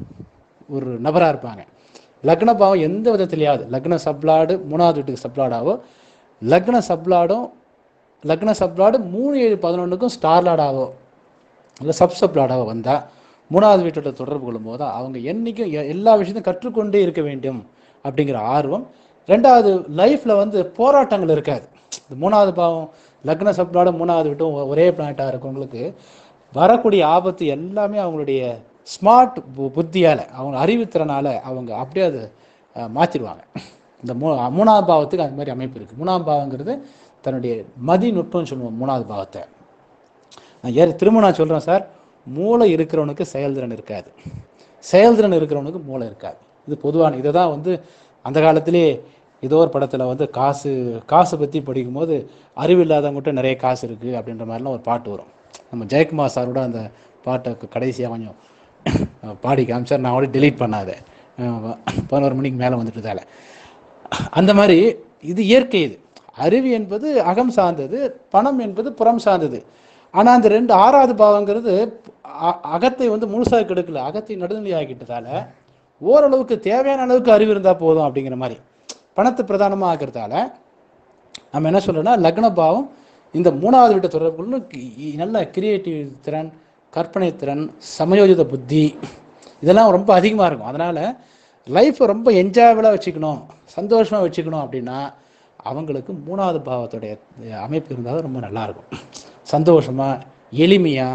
ஒரு நபராக இருப்பாங்க லக்ன பாவம் எந்த விதத்திலையாவது லக்ன சப்ளாடு மூணாவது வீட்டுக்கு சப்ளாடாவோ லக்ன சப்ளாடும் லக்ன சப்ளாடு மூணு ஏழு பதினொன்றுக்கும் ஸ்டார்லாடாவோ இல்லை சப் சப்ளாடாவோ வந்தால் மூணாவது வீட்டோட தொடர்பு கொள்ளும்போது அவங்க என்றைக்கும் எ- எல்லா விஷயத்தையும் கற்றுக்கொண்டே இருக்க வேண்டும் அப்படிங்கிற ஆர்வம் ரெண்டாவது லைஃப்பில் வந்து போராட்டங்கள் இருக்காது இந்த மூணாவது பாவம் லக்ன சப்ளாட மூணாவது வீட்டும் ஒ- ஒரே பிளானட்டாக இருக்கவங்களுக்கு வரக்கூடிய ஆபத்து எல்லாமே அவங்களுடைய ஸ்மார்ட் புத்தியால் அவங்க அறிவுத்திறனால் அவங்க அப்படியே அதை அஹ், மாத்திடுவாங்க இந்த மூ மூணாவது பாவத்துக்கு அந்த மாதிரி அமைப்பு இருக்குது மூணாவது பாவங்கிறது தன்னுடைய மதி நுட்பம்னு சொல்லுவோம் மூணாவது பாவத்தை நான் ஏற திரும்ப நான் சொல்கிறேன் சார் மூளை இருக்கிறவனுக்கு செயல்திறன் இருக்காது செயல்திறன் இருக்கிறவனுக்கு மூளை இருக்காது இது பொதுவான இதை தான் வந்து அந்த காலத்திலே ஏதோ ஒரு படத்தில் வந்து காசு காசை பற்றி படிக்கும்போது அறிவு இல்லாதவங்ககிட்ட நிறைய காசு இருக்குது அப்படின்ற மாதிரிலாம் ஒரு பாட்டு வரும் நம்ம ஜெயக்குமார் சாரோட அந்த பாட்டை கடைசியாக கொஞ்சம் பாடி காமிச்சார் நான் கூட டெலீட் பண்ணாத பதினோரு மணிக்கு மேலே வந்துட்டதால அந்த மாதிரி இது இயற்கை இது அறிவு என்பது அகம் சார்ந்தது பணம் என்பது புறம் சார்ந்தது ஆனால் அந்த ரெண்டு ஆறாவது பாவங்கிறது அ- அகத்தை வந்து முழுசாக கெடுக்கல அகத்தை நடுநிலை ஆக்கிட்டதால ஓரளவுக்கு தேவையான அளவுக்கு அறிவு இருந்தால் போதும் அப்படிங்கிற மாதிரி பணத்தை பிரதானமாக ஆக்கிறதால நம்ம என்ன சொல்றோம்னா லக்ன பாவம் இந்த மூணாவது வீட்டு தொடர்புள்ள கி- நல்ல கிரியேட்டிவ் திறன் கற்பனை திறன் சமயோஜித புத்தி இதெல்லாம் ரொம்ப அதிகமாக இருக்கும் அதனால் லைஃப்பை ரொம்ப என்ஜாயபிளாக வச்சுக்கணும் சந்தோஷமாக வச்சுக்கணும் அப்படின்னா அவங்களுக்கு மூணாவது பாவத்துடைய அஹ், அமைப்பு இருந்தால் ரொம்ப நல்லாயிருக்கும் சந்தோஷமாக எளிமையாக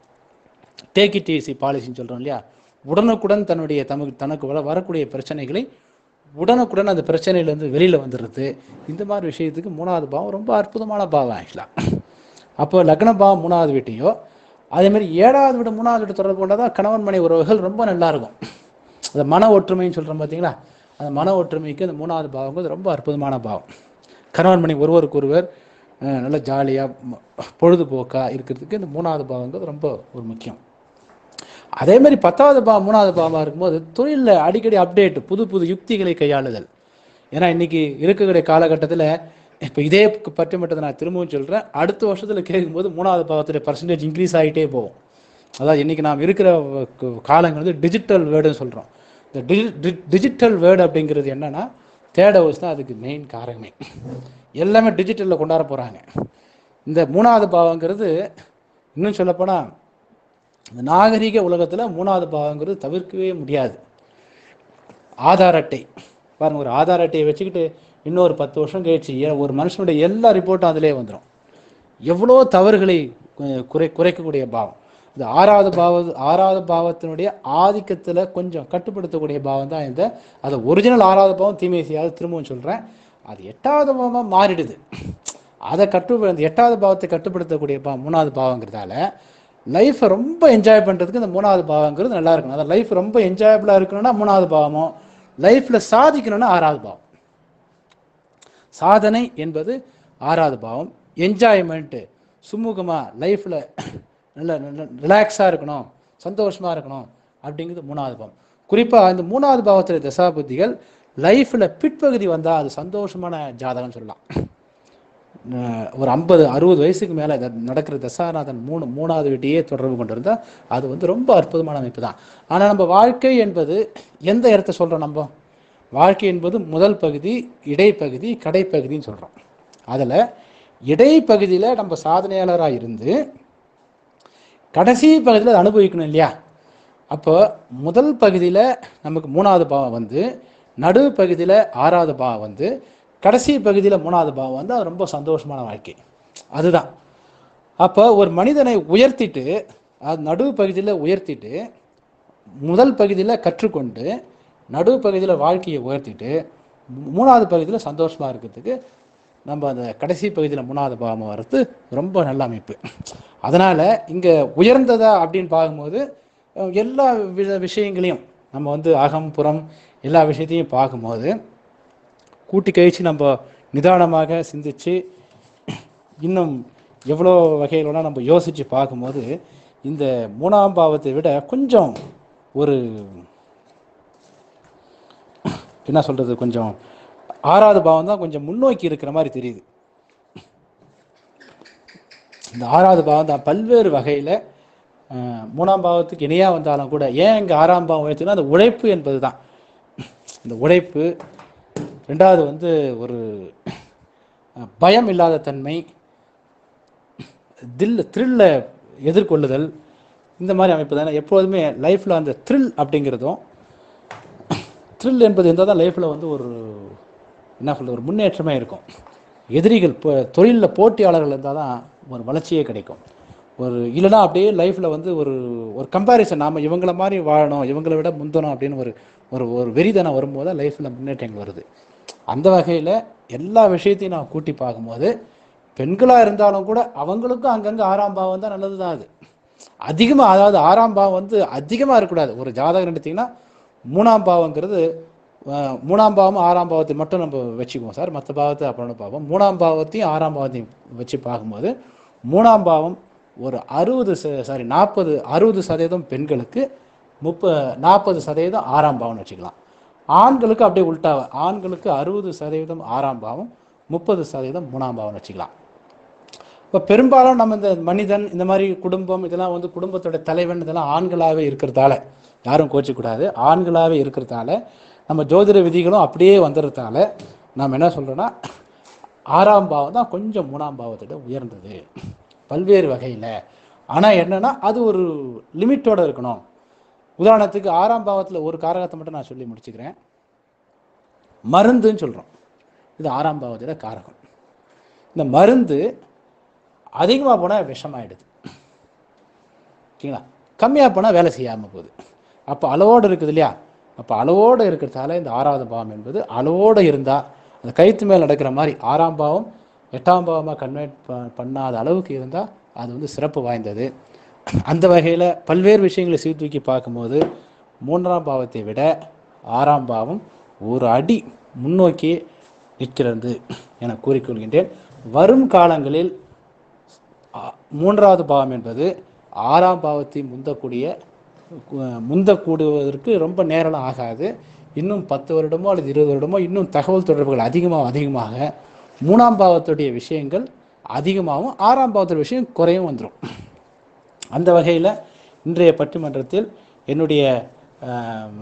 டேக் இட் ஈஸி பாலிசின்னு சொல்கிறோம் இல்லையா உடனுக்குடன் தன்னுடைய தமக்கு தனக்கு வர வரக்கூடிய பிரச்சனைகளை உடனுக்குடன் அந்த பிரச்சனையிலேருந்து வெளியில் வந்துடுறது இந்த மாதிரி விஷயத்துக்கு மூணாவது பாவம் ரொம்ப அற்புதமான பாவம் ஆக்சுவலாக அப்போ லக்ன பாவம் மூணாவது வீட்டையோ அதே மாதிரி ஏழாவது வீடு மூணாவது வீட்டு தொடர்பு கொண்டால் தான் கணவன் மனை உறவுகள் ரொம்ப நல்லா இருக்கும் அந்த மன ஒற்றுமைன்னு சொல்கிறோம் பார்த்தீங்களா அந்த மன ஒற்றுமைக்கு அந்த மூணாவது பாவங்கிறது ரொம்ப அற்புதமான பாவம் கணவன் மனை ஒருவருக்கொருவர் அஹ், நல்ல ஜாலியாக பொழுதுபோக்காக இருக்கிறதுக்கு இந்த மூணாவது பாவங்கிறது ரொம்ப ஒரு முக்கியம் அதே மாதிரி பத்தாவது பாவம் மூணாவது பாவமாக இருக்கும்போது தொழிலில் அடிக்கடி அப்டேட் புது புது யுக்திகளை கையாளுதல் ஏன்னா இன்னைக்கு இருக்கக்கூடிய காலகட்டத்தில் இப்போ இதே பட்டிமட்டத்தை நான் திரும்பவும் சொல்கிறேன் அடுத்த வருஷத்தில் கேட்கும்போது மூணாவது பாவத்துடைய பர்சன்டேஜ் இன்க்ரீஸ் ஆகிட்டே போகும் அதாவது இன்னைக்கு நாம் இருக்கிற க- காலங்கள் வந்து டிஜிட்டல் வேர்டுன்னு சொல்கிறோம் இந்த டிஜி டிஜிட்டல் வேர்டு அப்படிங்கிறது என்னன்னா தேர்ட் ஹவுஸ் தான் அதுக்கு மெயின் காரணமே எல்லாமே டிஜிட்டலில் கொண்டாட போகிறாங்க இந்த மூணாவது பாவங்கிறது இன்னும் சொல்லப்போனால் இந்த நாகரிக உலகத்தில் மூணாவது பாவங்கிறது தவிர்க்கவே முடியாது ஆதார் அட்டை பாருங்க ஒரு ஆதார் அட்டையை வச்சுக்கிட்டு இன்னொரு பத்து வருஷம் கழிச்சு ஏ- ஒரு மனுஷனுடைய எல்லா ரிப்போர்ட்டும் அதிலே வந்துடும் எவ்வளோ தவறுகளை கு- குறை குறைக்கக்கூடிய பாவம் இந்த ஆறாவது பாவ ஆறாவது பாவத்தினுடைய ஆதிக்கத்தில் கொஞ்சம் கட்டுப்படுத்தக்கூடிய பாவம் தான் இந்த அது ஒரிஜினல் ஆறாவது பாவம் தீமை செய்யாது திரும்பவும் சொல்கிறேன் அது எட்டாவது பாவமாக மாறிடுது அதை கட்டு அந்த எட்டாவது பாவத்தை கட்டுப்படுத்தக்கூடிய பா மூணாவது பாவங்கிறதால லைஃப்பை ரொம்ப என்ஜாய் பண்ணுறதுக்கு இந்த மூணாவது பாவங்கிறது நல்லா இருக்கணும் அதாவது லைஃப் ரொம்ப என்ஜாயபிளாக இருக்கணும்னா மூணாவது பாவமும் லைஃப்பில் சாதிக்கணும்னா ஆறாவது பாவம் சாதனை என்பது ஆறாவது பாவம் என்ஜாய்மெண்ட்டு சுமூகமாக லைஃப்பில் நல்ல நல்ல ரிலாக்ஸாக இருக்கணும் சந்தோஷமாக இருக்கணும் அப்படிங்கிறது மூணாவது பாவம் குறிப்பாக இந்த மூணாவது பாவத்தில் தசாபுத்திகள் லைஃப்பில் பிற்பகுதி வந்தால் அது சந்தோஷமான ஜாதகம்னு சொல்லலாம் அஹ் ஒரு ஐம்பது அறுபது வயசுக்கு மேலே நடக்கிற தசாநாதன் மூணு மூணாவது வீட்டையே தொடர்பு கொண்டிருந்தா அது வந்து ரொம்ப அற்புதமான அமைப்பு தான் ஆனால் நம்ம வாழ்க்கை என்பது எந்த இடத்த சொல்கிறோம் நம்ம வாழ்க்கை என்பது முதல் பகுதி இடைப்பகுதி கடைப்பகுதின்னு சொல்கிறோம் அதில் இடைப்பகுதியில் நம்ம சாதனையாளராக இருந்து கடைசி பகுதியில் அதை அனுபவிக்கணும் இல்லையா அப்போ முதல் பகுதியில் நமக்கு மூணாவது பாவம் வந்து நடு பகுதியில் ஆறாவது பாவம் வந்து கடைசி பகுதியில் மூணாவது பாவம் வந்து அது ரொம்ப சந்தோஷமான வாழ்க்கை அதுதான் அப்போ ஒரு மனிதனை உயர்த்திட்டு அது நடு பகுதியில் உயர்த்திட்டு முதல் பகுதியில் கற்றுக்கொண்டு நடு பகுதியில் வாழ்க்கையை உயர்த்திட்டு மூ- மூணாவது பகுதியில் சந்தோஷமாக இருக்கிறதுக்கு நம்ம அந்த கடைசி பகுதியில் மூணாவது பாவம் வர்றது ரொம்ப நல்ல அமைப்பு அதனால் இங்கே உயர்ந்ததா அப்படின்னு பார்க்கும்போது அஹ், எல்லா வித விஷயங்களையும் நம்ம வந்து அகம் புறம் எல்லா விஷயத்தையும் பார்க்கும்போது கூட்டி கழிச்சு நம்ம நிதானமாக சிந்திச்சு இன்னும் எவ்வளோ வகையிலலாம் நம்ம யோசித்து பார்க்கும்போது இந்த மூணாம் பாவத்தை விட கொஞ்சம் ஒரு என்ன சொல்கிறது கொஞ்சம் ஆறாவது பாவம் தான் கொஞ்சம் முன்னோக்கி இருக்கிற மாதிரி தெரியுது இந்த ஆறாவது பாவம் தான் பல்வேறு வகையில் மூணாம் பாவத்துக்கு இணையாக வந்தாலும் கூட ஏன் இங்கே ஆறாம் பாவம் உயர்த்துனா அந்த உழைப்பு என்பது தான் இந்த உழைப்பு ரெண்டாவது வந்து ஒரு அஹ், பயம் இல்லாத தன்மை தில் த்ரில்ல எதிர்கொள்ளுதல் இந்த மாதிரி அமைப்பு தானே எப்போதுமே லைஃப்பில் அந்த த்ரில் அப்படிங்கிறதும் த்ரில் என்பது இருந்தால் தான் லைஃப்பில் வந்து ஒரு என்ன சொல்றது ஒரு முன்னேற்றமே இருக்கும் எதிரிகள் இப்போ தொழிலில் போட்டியாளர்கள் இருந்தால் தான் ஒரு வளர்ச்சியே கிடைக்கும் ஒரு இல்லைன்னா அப்படியே லைஃப்பில் வந்து ஒரு ஒரு கம்பேரிசன் நாம் இவங்கள மாதிரி வாழணும் இவங்களை விட முந்தணும் அப்படின்னு ஒரு ஒரு ஒரு வெறிதனம் வரும்போது தான் லைஃப்பில் முன்னேற்றங்கள் வருது அந்த வகையில் எல்லா விஷயத்தையும் நான் கூட்டி பார்க்கும்போது பெண்களாக இருந்தாலும் கூட அவங்களுக்கும் அங்கங்கே ஆறாம் பாவம் தான் நல்லது தான் அது அதிகமாக அதாவது ஆறாம் பாவம் வந்து அதிகமாக இருக்கக்கூடாது ஒரு ஜாதகம் எடுத்தீங்கன்னா மூணாம் பாவங்கிறது அஹ், மூணாம் பாவம் ஆறாம் பாவத்தை மட்டும் நம்ம வச்சுக்குவோம் சார் மற்ற பாவத்தை அப்புறம் பார்ப்போம் மூணாம் பாவத்தையும் ஆறாம் பாவத்தையும் வச்சு பார்க்கும்போது மூணாம் பாவம் ஒரு அறுபது சாரி நாற்பது அறுபது சதவீதம் பெண்களுக்கு முப்ப நாற்பது சதவீதம் ஆறாம் பாவம்னு வச்சுக்கலாம் ஆண்களுக்கு அப்படியே உள்டாவ ஆண்களுக்கு அறுபது சதவீதம் ஆறாம் பாவம் முப்பது சதவீதம் மூணாம் பாவம்னு வச்சுக்கலாம் இப்போ பெரும்பாலும் நம்ம இந்த மனிதன் இந்த மாதிரி குடும்பம் இதெல்லாம் வந்து குடும்பத்தோட தலைவன் இதெல்லாம் ஆண்களாகவே இருக்கிறதால யாரும் கோச்சிக்கூடாது ஆண்களாகவே இருக்கிறதால நம்ம ஜோதிட விதிகளும் அப்படியே வந்துடுறதால நாம் என்ன சொல்றோம்னா ஆறாம் பாவம் தான் கொஞ்சம் மூணாம் பாவத்தோட உயர்ந்தது பல்வேறு வகையில் ஆனால் என்னன்னா அது ஒரு லிமிட்டோட இருக்கணும் உதாரணத்துக்கு ஆறாம் பாவத்தில் ஒரு காரகத்தை மட்டும் நான் சொல்லி முடிச்சுக்கிறேன் மருந்துன்னு சொல்கிறோம் இது ஆறாம் பாவத்தோட காரகம் இந்த மருந்து அதிகமாக போனால் விஷமாயிடுது ஓகேங்களா கம்மியாக போனால் வேலை செய்யாமல் போகுது அப்போ அளவோடு இருக்குது இல்லையா அப்போ அளவோடு இருக்கிறதால இந்த ஆறாவது பாவம் என்பது அளவோடு இருந்தால் அந்த கயிற்று மேல் நடக்கிற மாதிரி ஆறாம் பாவம் எட்டாம் பாவமாக கன்வெர்ட் பண்ணாத அளவுக்கு இருந்தால் அது வந்து சிறப்பு வாய்ந்தது அந்த வகையில் பல்வேறு விஷயங்களை சீர்தூக்கி பார்க்கும்போது மூன்றாம் பாவத்தை விட ஆறாம் பாவம் ஒரு அடி முன்னோக்கி நிற்கிறது என கூறிக்கொள்கின்றேன் வரும் காலங்களில் ஆ- மூன்றாவது பாவம் என்பது ஆறாம் பாவத்தை முந்தக்கூடிய கு- முந்தக்கூடுவதற்கு ரொம்ப நேரம் ஆகாது இன்னும் பத்து வருடமோ அல்லது இருபது வருடமோ இன்னும் தகவல் தொடர்புகள் அதிகமாக அதிகமாக மூணாம் பாவத்துடைய விஷயங்கள் அதிகமாகவும் ஆறாம் பாவத்துடைய விஷயம் குறையும் வந்துடும் அந்த வகையில் இன்றைய பட்டிமன்றத்தில் என்னுடைய ஆம்,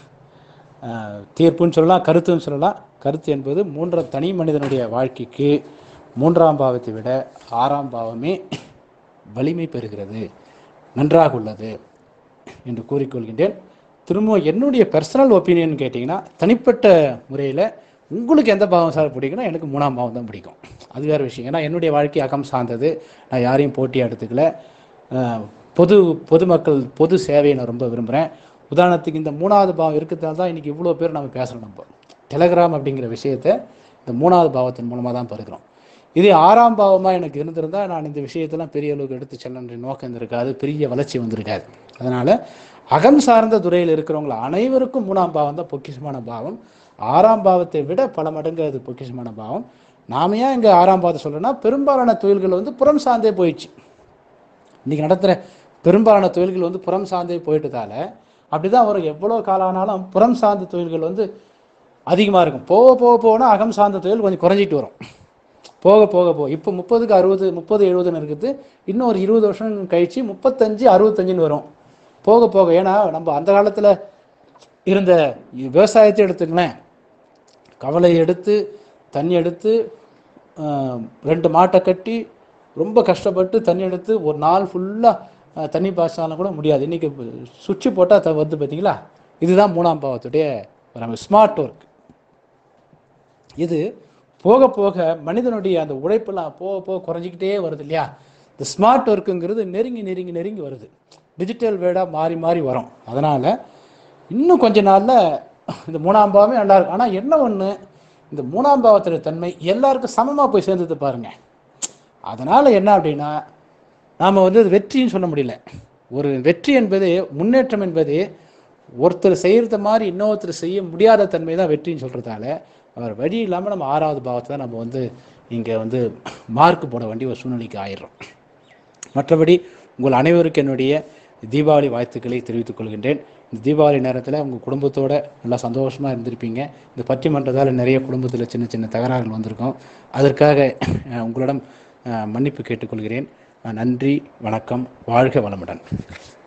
ஆஹ், தீர்ப்புன்னு சொல்லலாம் கருத்துன்னு சொல்லலாம் கருத்து என்பது மூன்றாம் தனி மனிதனுடைய வாழ்க்கைக்கு மூன்றாம் பாவத்தை விட ஆறாம் பாவமே வலிமை பெறுகிறது நன்றாக உள்ளது என்று கூறிக்கொள்கின்றேன் திரும்ப என்னுடைய பர்சனல் ஒப்பீனியன் கேட்டிங்கன்னா தனிப்பட்ட முறையில் உங்களுக்கு எந்த பாவம் சார் பிடிக்குன்னா எனக்கு மூணாம் பாவம் தான் பிடிக்கும் அது வேறு விஷயம் ஏன்னா என்னுடைய வாழ்க்கை அகம் சார்ந்தது நான் யாரையும் போட்டியாக எடுத்துக்கல அஹ், பொது பொதுமக்கள் பொது சேவையை நான் ரொம்ப விரும்புகிறேன் உதாரணத்துக்கு இந்த மூணாவது பாவம் இருக்கிறதால தான் இன்றைக்கி இவ்வளோ பேர் நம்ம பேசணும் நம்ம டெலகிராம் அப்படிங்கிற விஷயத்தை இந்த மூணாவது பாவத்தின் மூலமாக தான் பெறுகிறோம் இதே ஆறாம் பாவமாக எனக்கு இருந்திருந்தால் நான் இந்த விஷயத்தெல்லாம் பெரிய அளவுக்கு எடுத்து செல்லன்ற நோக்கம் இருந்திருக்காது பெரிய வளர்ச்சி வந்திருக்காது அதனால் அகம் சார்ந்த துறையில் இருக்கிறவங்க அனைவருக்கும் மூணாம் பாவம் தான் பொக்கிஷமான பாவம் ஆறாம் பாவத்தை விட பல மடங்கு அது பொக்கிஷமான பாவம் நாம ஏன் இங்கே ஆறாம் பாவத்தை சொல்றோம்னா பெரும்பாலான தொழில்கள் வந்து புறம் சார்ந்தே போயிடுச்சு இன்னைக்கு நடத்துகிற பெரும்பாலான தொழில்கள் வந்து புறம் சார்ந்தே போயிட்டதால அப்படிதான் வரும் எவ்வளோ காலம் ஆனாலும் புறம் சார்ந்த தொழில்கள் வந்து அதிகமாக இருக்கும் போக போக போனா அகம் சார்ந்த தொழில் கொஞ்சம் குறைஞ்சிட்டு வரும் போக போக போக இப்போ முப்பதுக்கு அறுபது முப்பது எழுபதுன்னு இருக்குது இன்னும் ஒரு இருபது வருஷம் கழிச்சு முப்பத்தஞ்சு அறுபத்தஞ்சுன்னு வரும் போக போக ஏன்னா நம்ம அந்த காலத்தில் இருந்த விவசாயத்தை எடுத்துங்களேன் கவலை எடுத்து தண்ணி எடுத்து ஆஹ், ரெண்டு மாட்டை கட்டி ரொம்ப கஷ்டப்பட்டு தண்ணி எடுத்து ஒரு நாள் ஃபுல்லாக தண்ணி பாய்ச்சாலும் கூட முடியாது இன்றைக்கி சுவிட்சு போட்டால் த வந்து பார்த்தீங்களா இதுதான் மூணாம் பாவத்துடைய ஒரு ஸ்மார்ட் ஒர்க் இது போக போக மனிதனுடைய அந்த உழைப்பெல்லாம் போக போக குறைஞ்சிக்கிட்டே வருது இல்லையா இந்த ஸ்மார்ட் ஒர்க்குங்கிறது நெருங்கி நெருங்கி நெருங்கி வருது டிஜிட்டல் வேர்டாக மாறி மாறி வரும் அதனால் இன்னும் கொஞ்ச நாளில் இந்த மூணாம் பாவமே நல்லா இருக்கும் ஆனால் என்ன ஒன்று இந்த மூணாம் பாவத்துடைய தன்மை எல்லாருக்கும் சமமாக போய் சேர்ந்தது பாருங்க அதனால் என்ன அப்படின்னா நாம் வந்து அது வெற்றின்னு சொல்ல முடியல ஒரு வெற்றி என்பது முன்னேற்றம் என்பது ஒருத்தர் செய்கிறத மாதிரி இன்னொருத்தர் செய்ய முடியாத தன்மை தான் வெற்றின்னு சொல்கிறதால அவர் வழி இல்லாமல் நம்ம ஆறாவது பாவத்தை தான் நம்ம வந்து இங்கே வந்து மார்க் போட வேண்டிய ஒரு சூழ்நிலைக்கு ஆயிடுறோம் மற்றபடி உங்கள் அனைவருக்கும் என்னுடைய தீபாவளி வாழ்த்துக்களை தெரிவித்துக் கொள்கின்றேன் இந்த தீபாவளி நேரத்தில் உங்கள் குடும்பத்தோட நல்லா சந்தோஷமாக இருந்திருப்பீங்க இந்த பட்டிமன்றத்தால் நிறைய குடும்பத்தில் சின்ன சின்ன தகராறுகள் வந்திருக்கும் அதற்காக அஹ், உங்களிடம் அஹ், மன்னிப்பு கேட்டுக்கொள்கிறேன் நன்றி வணக்கம் வாழ்க வளமுடன்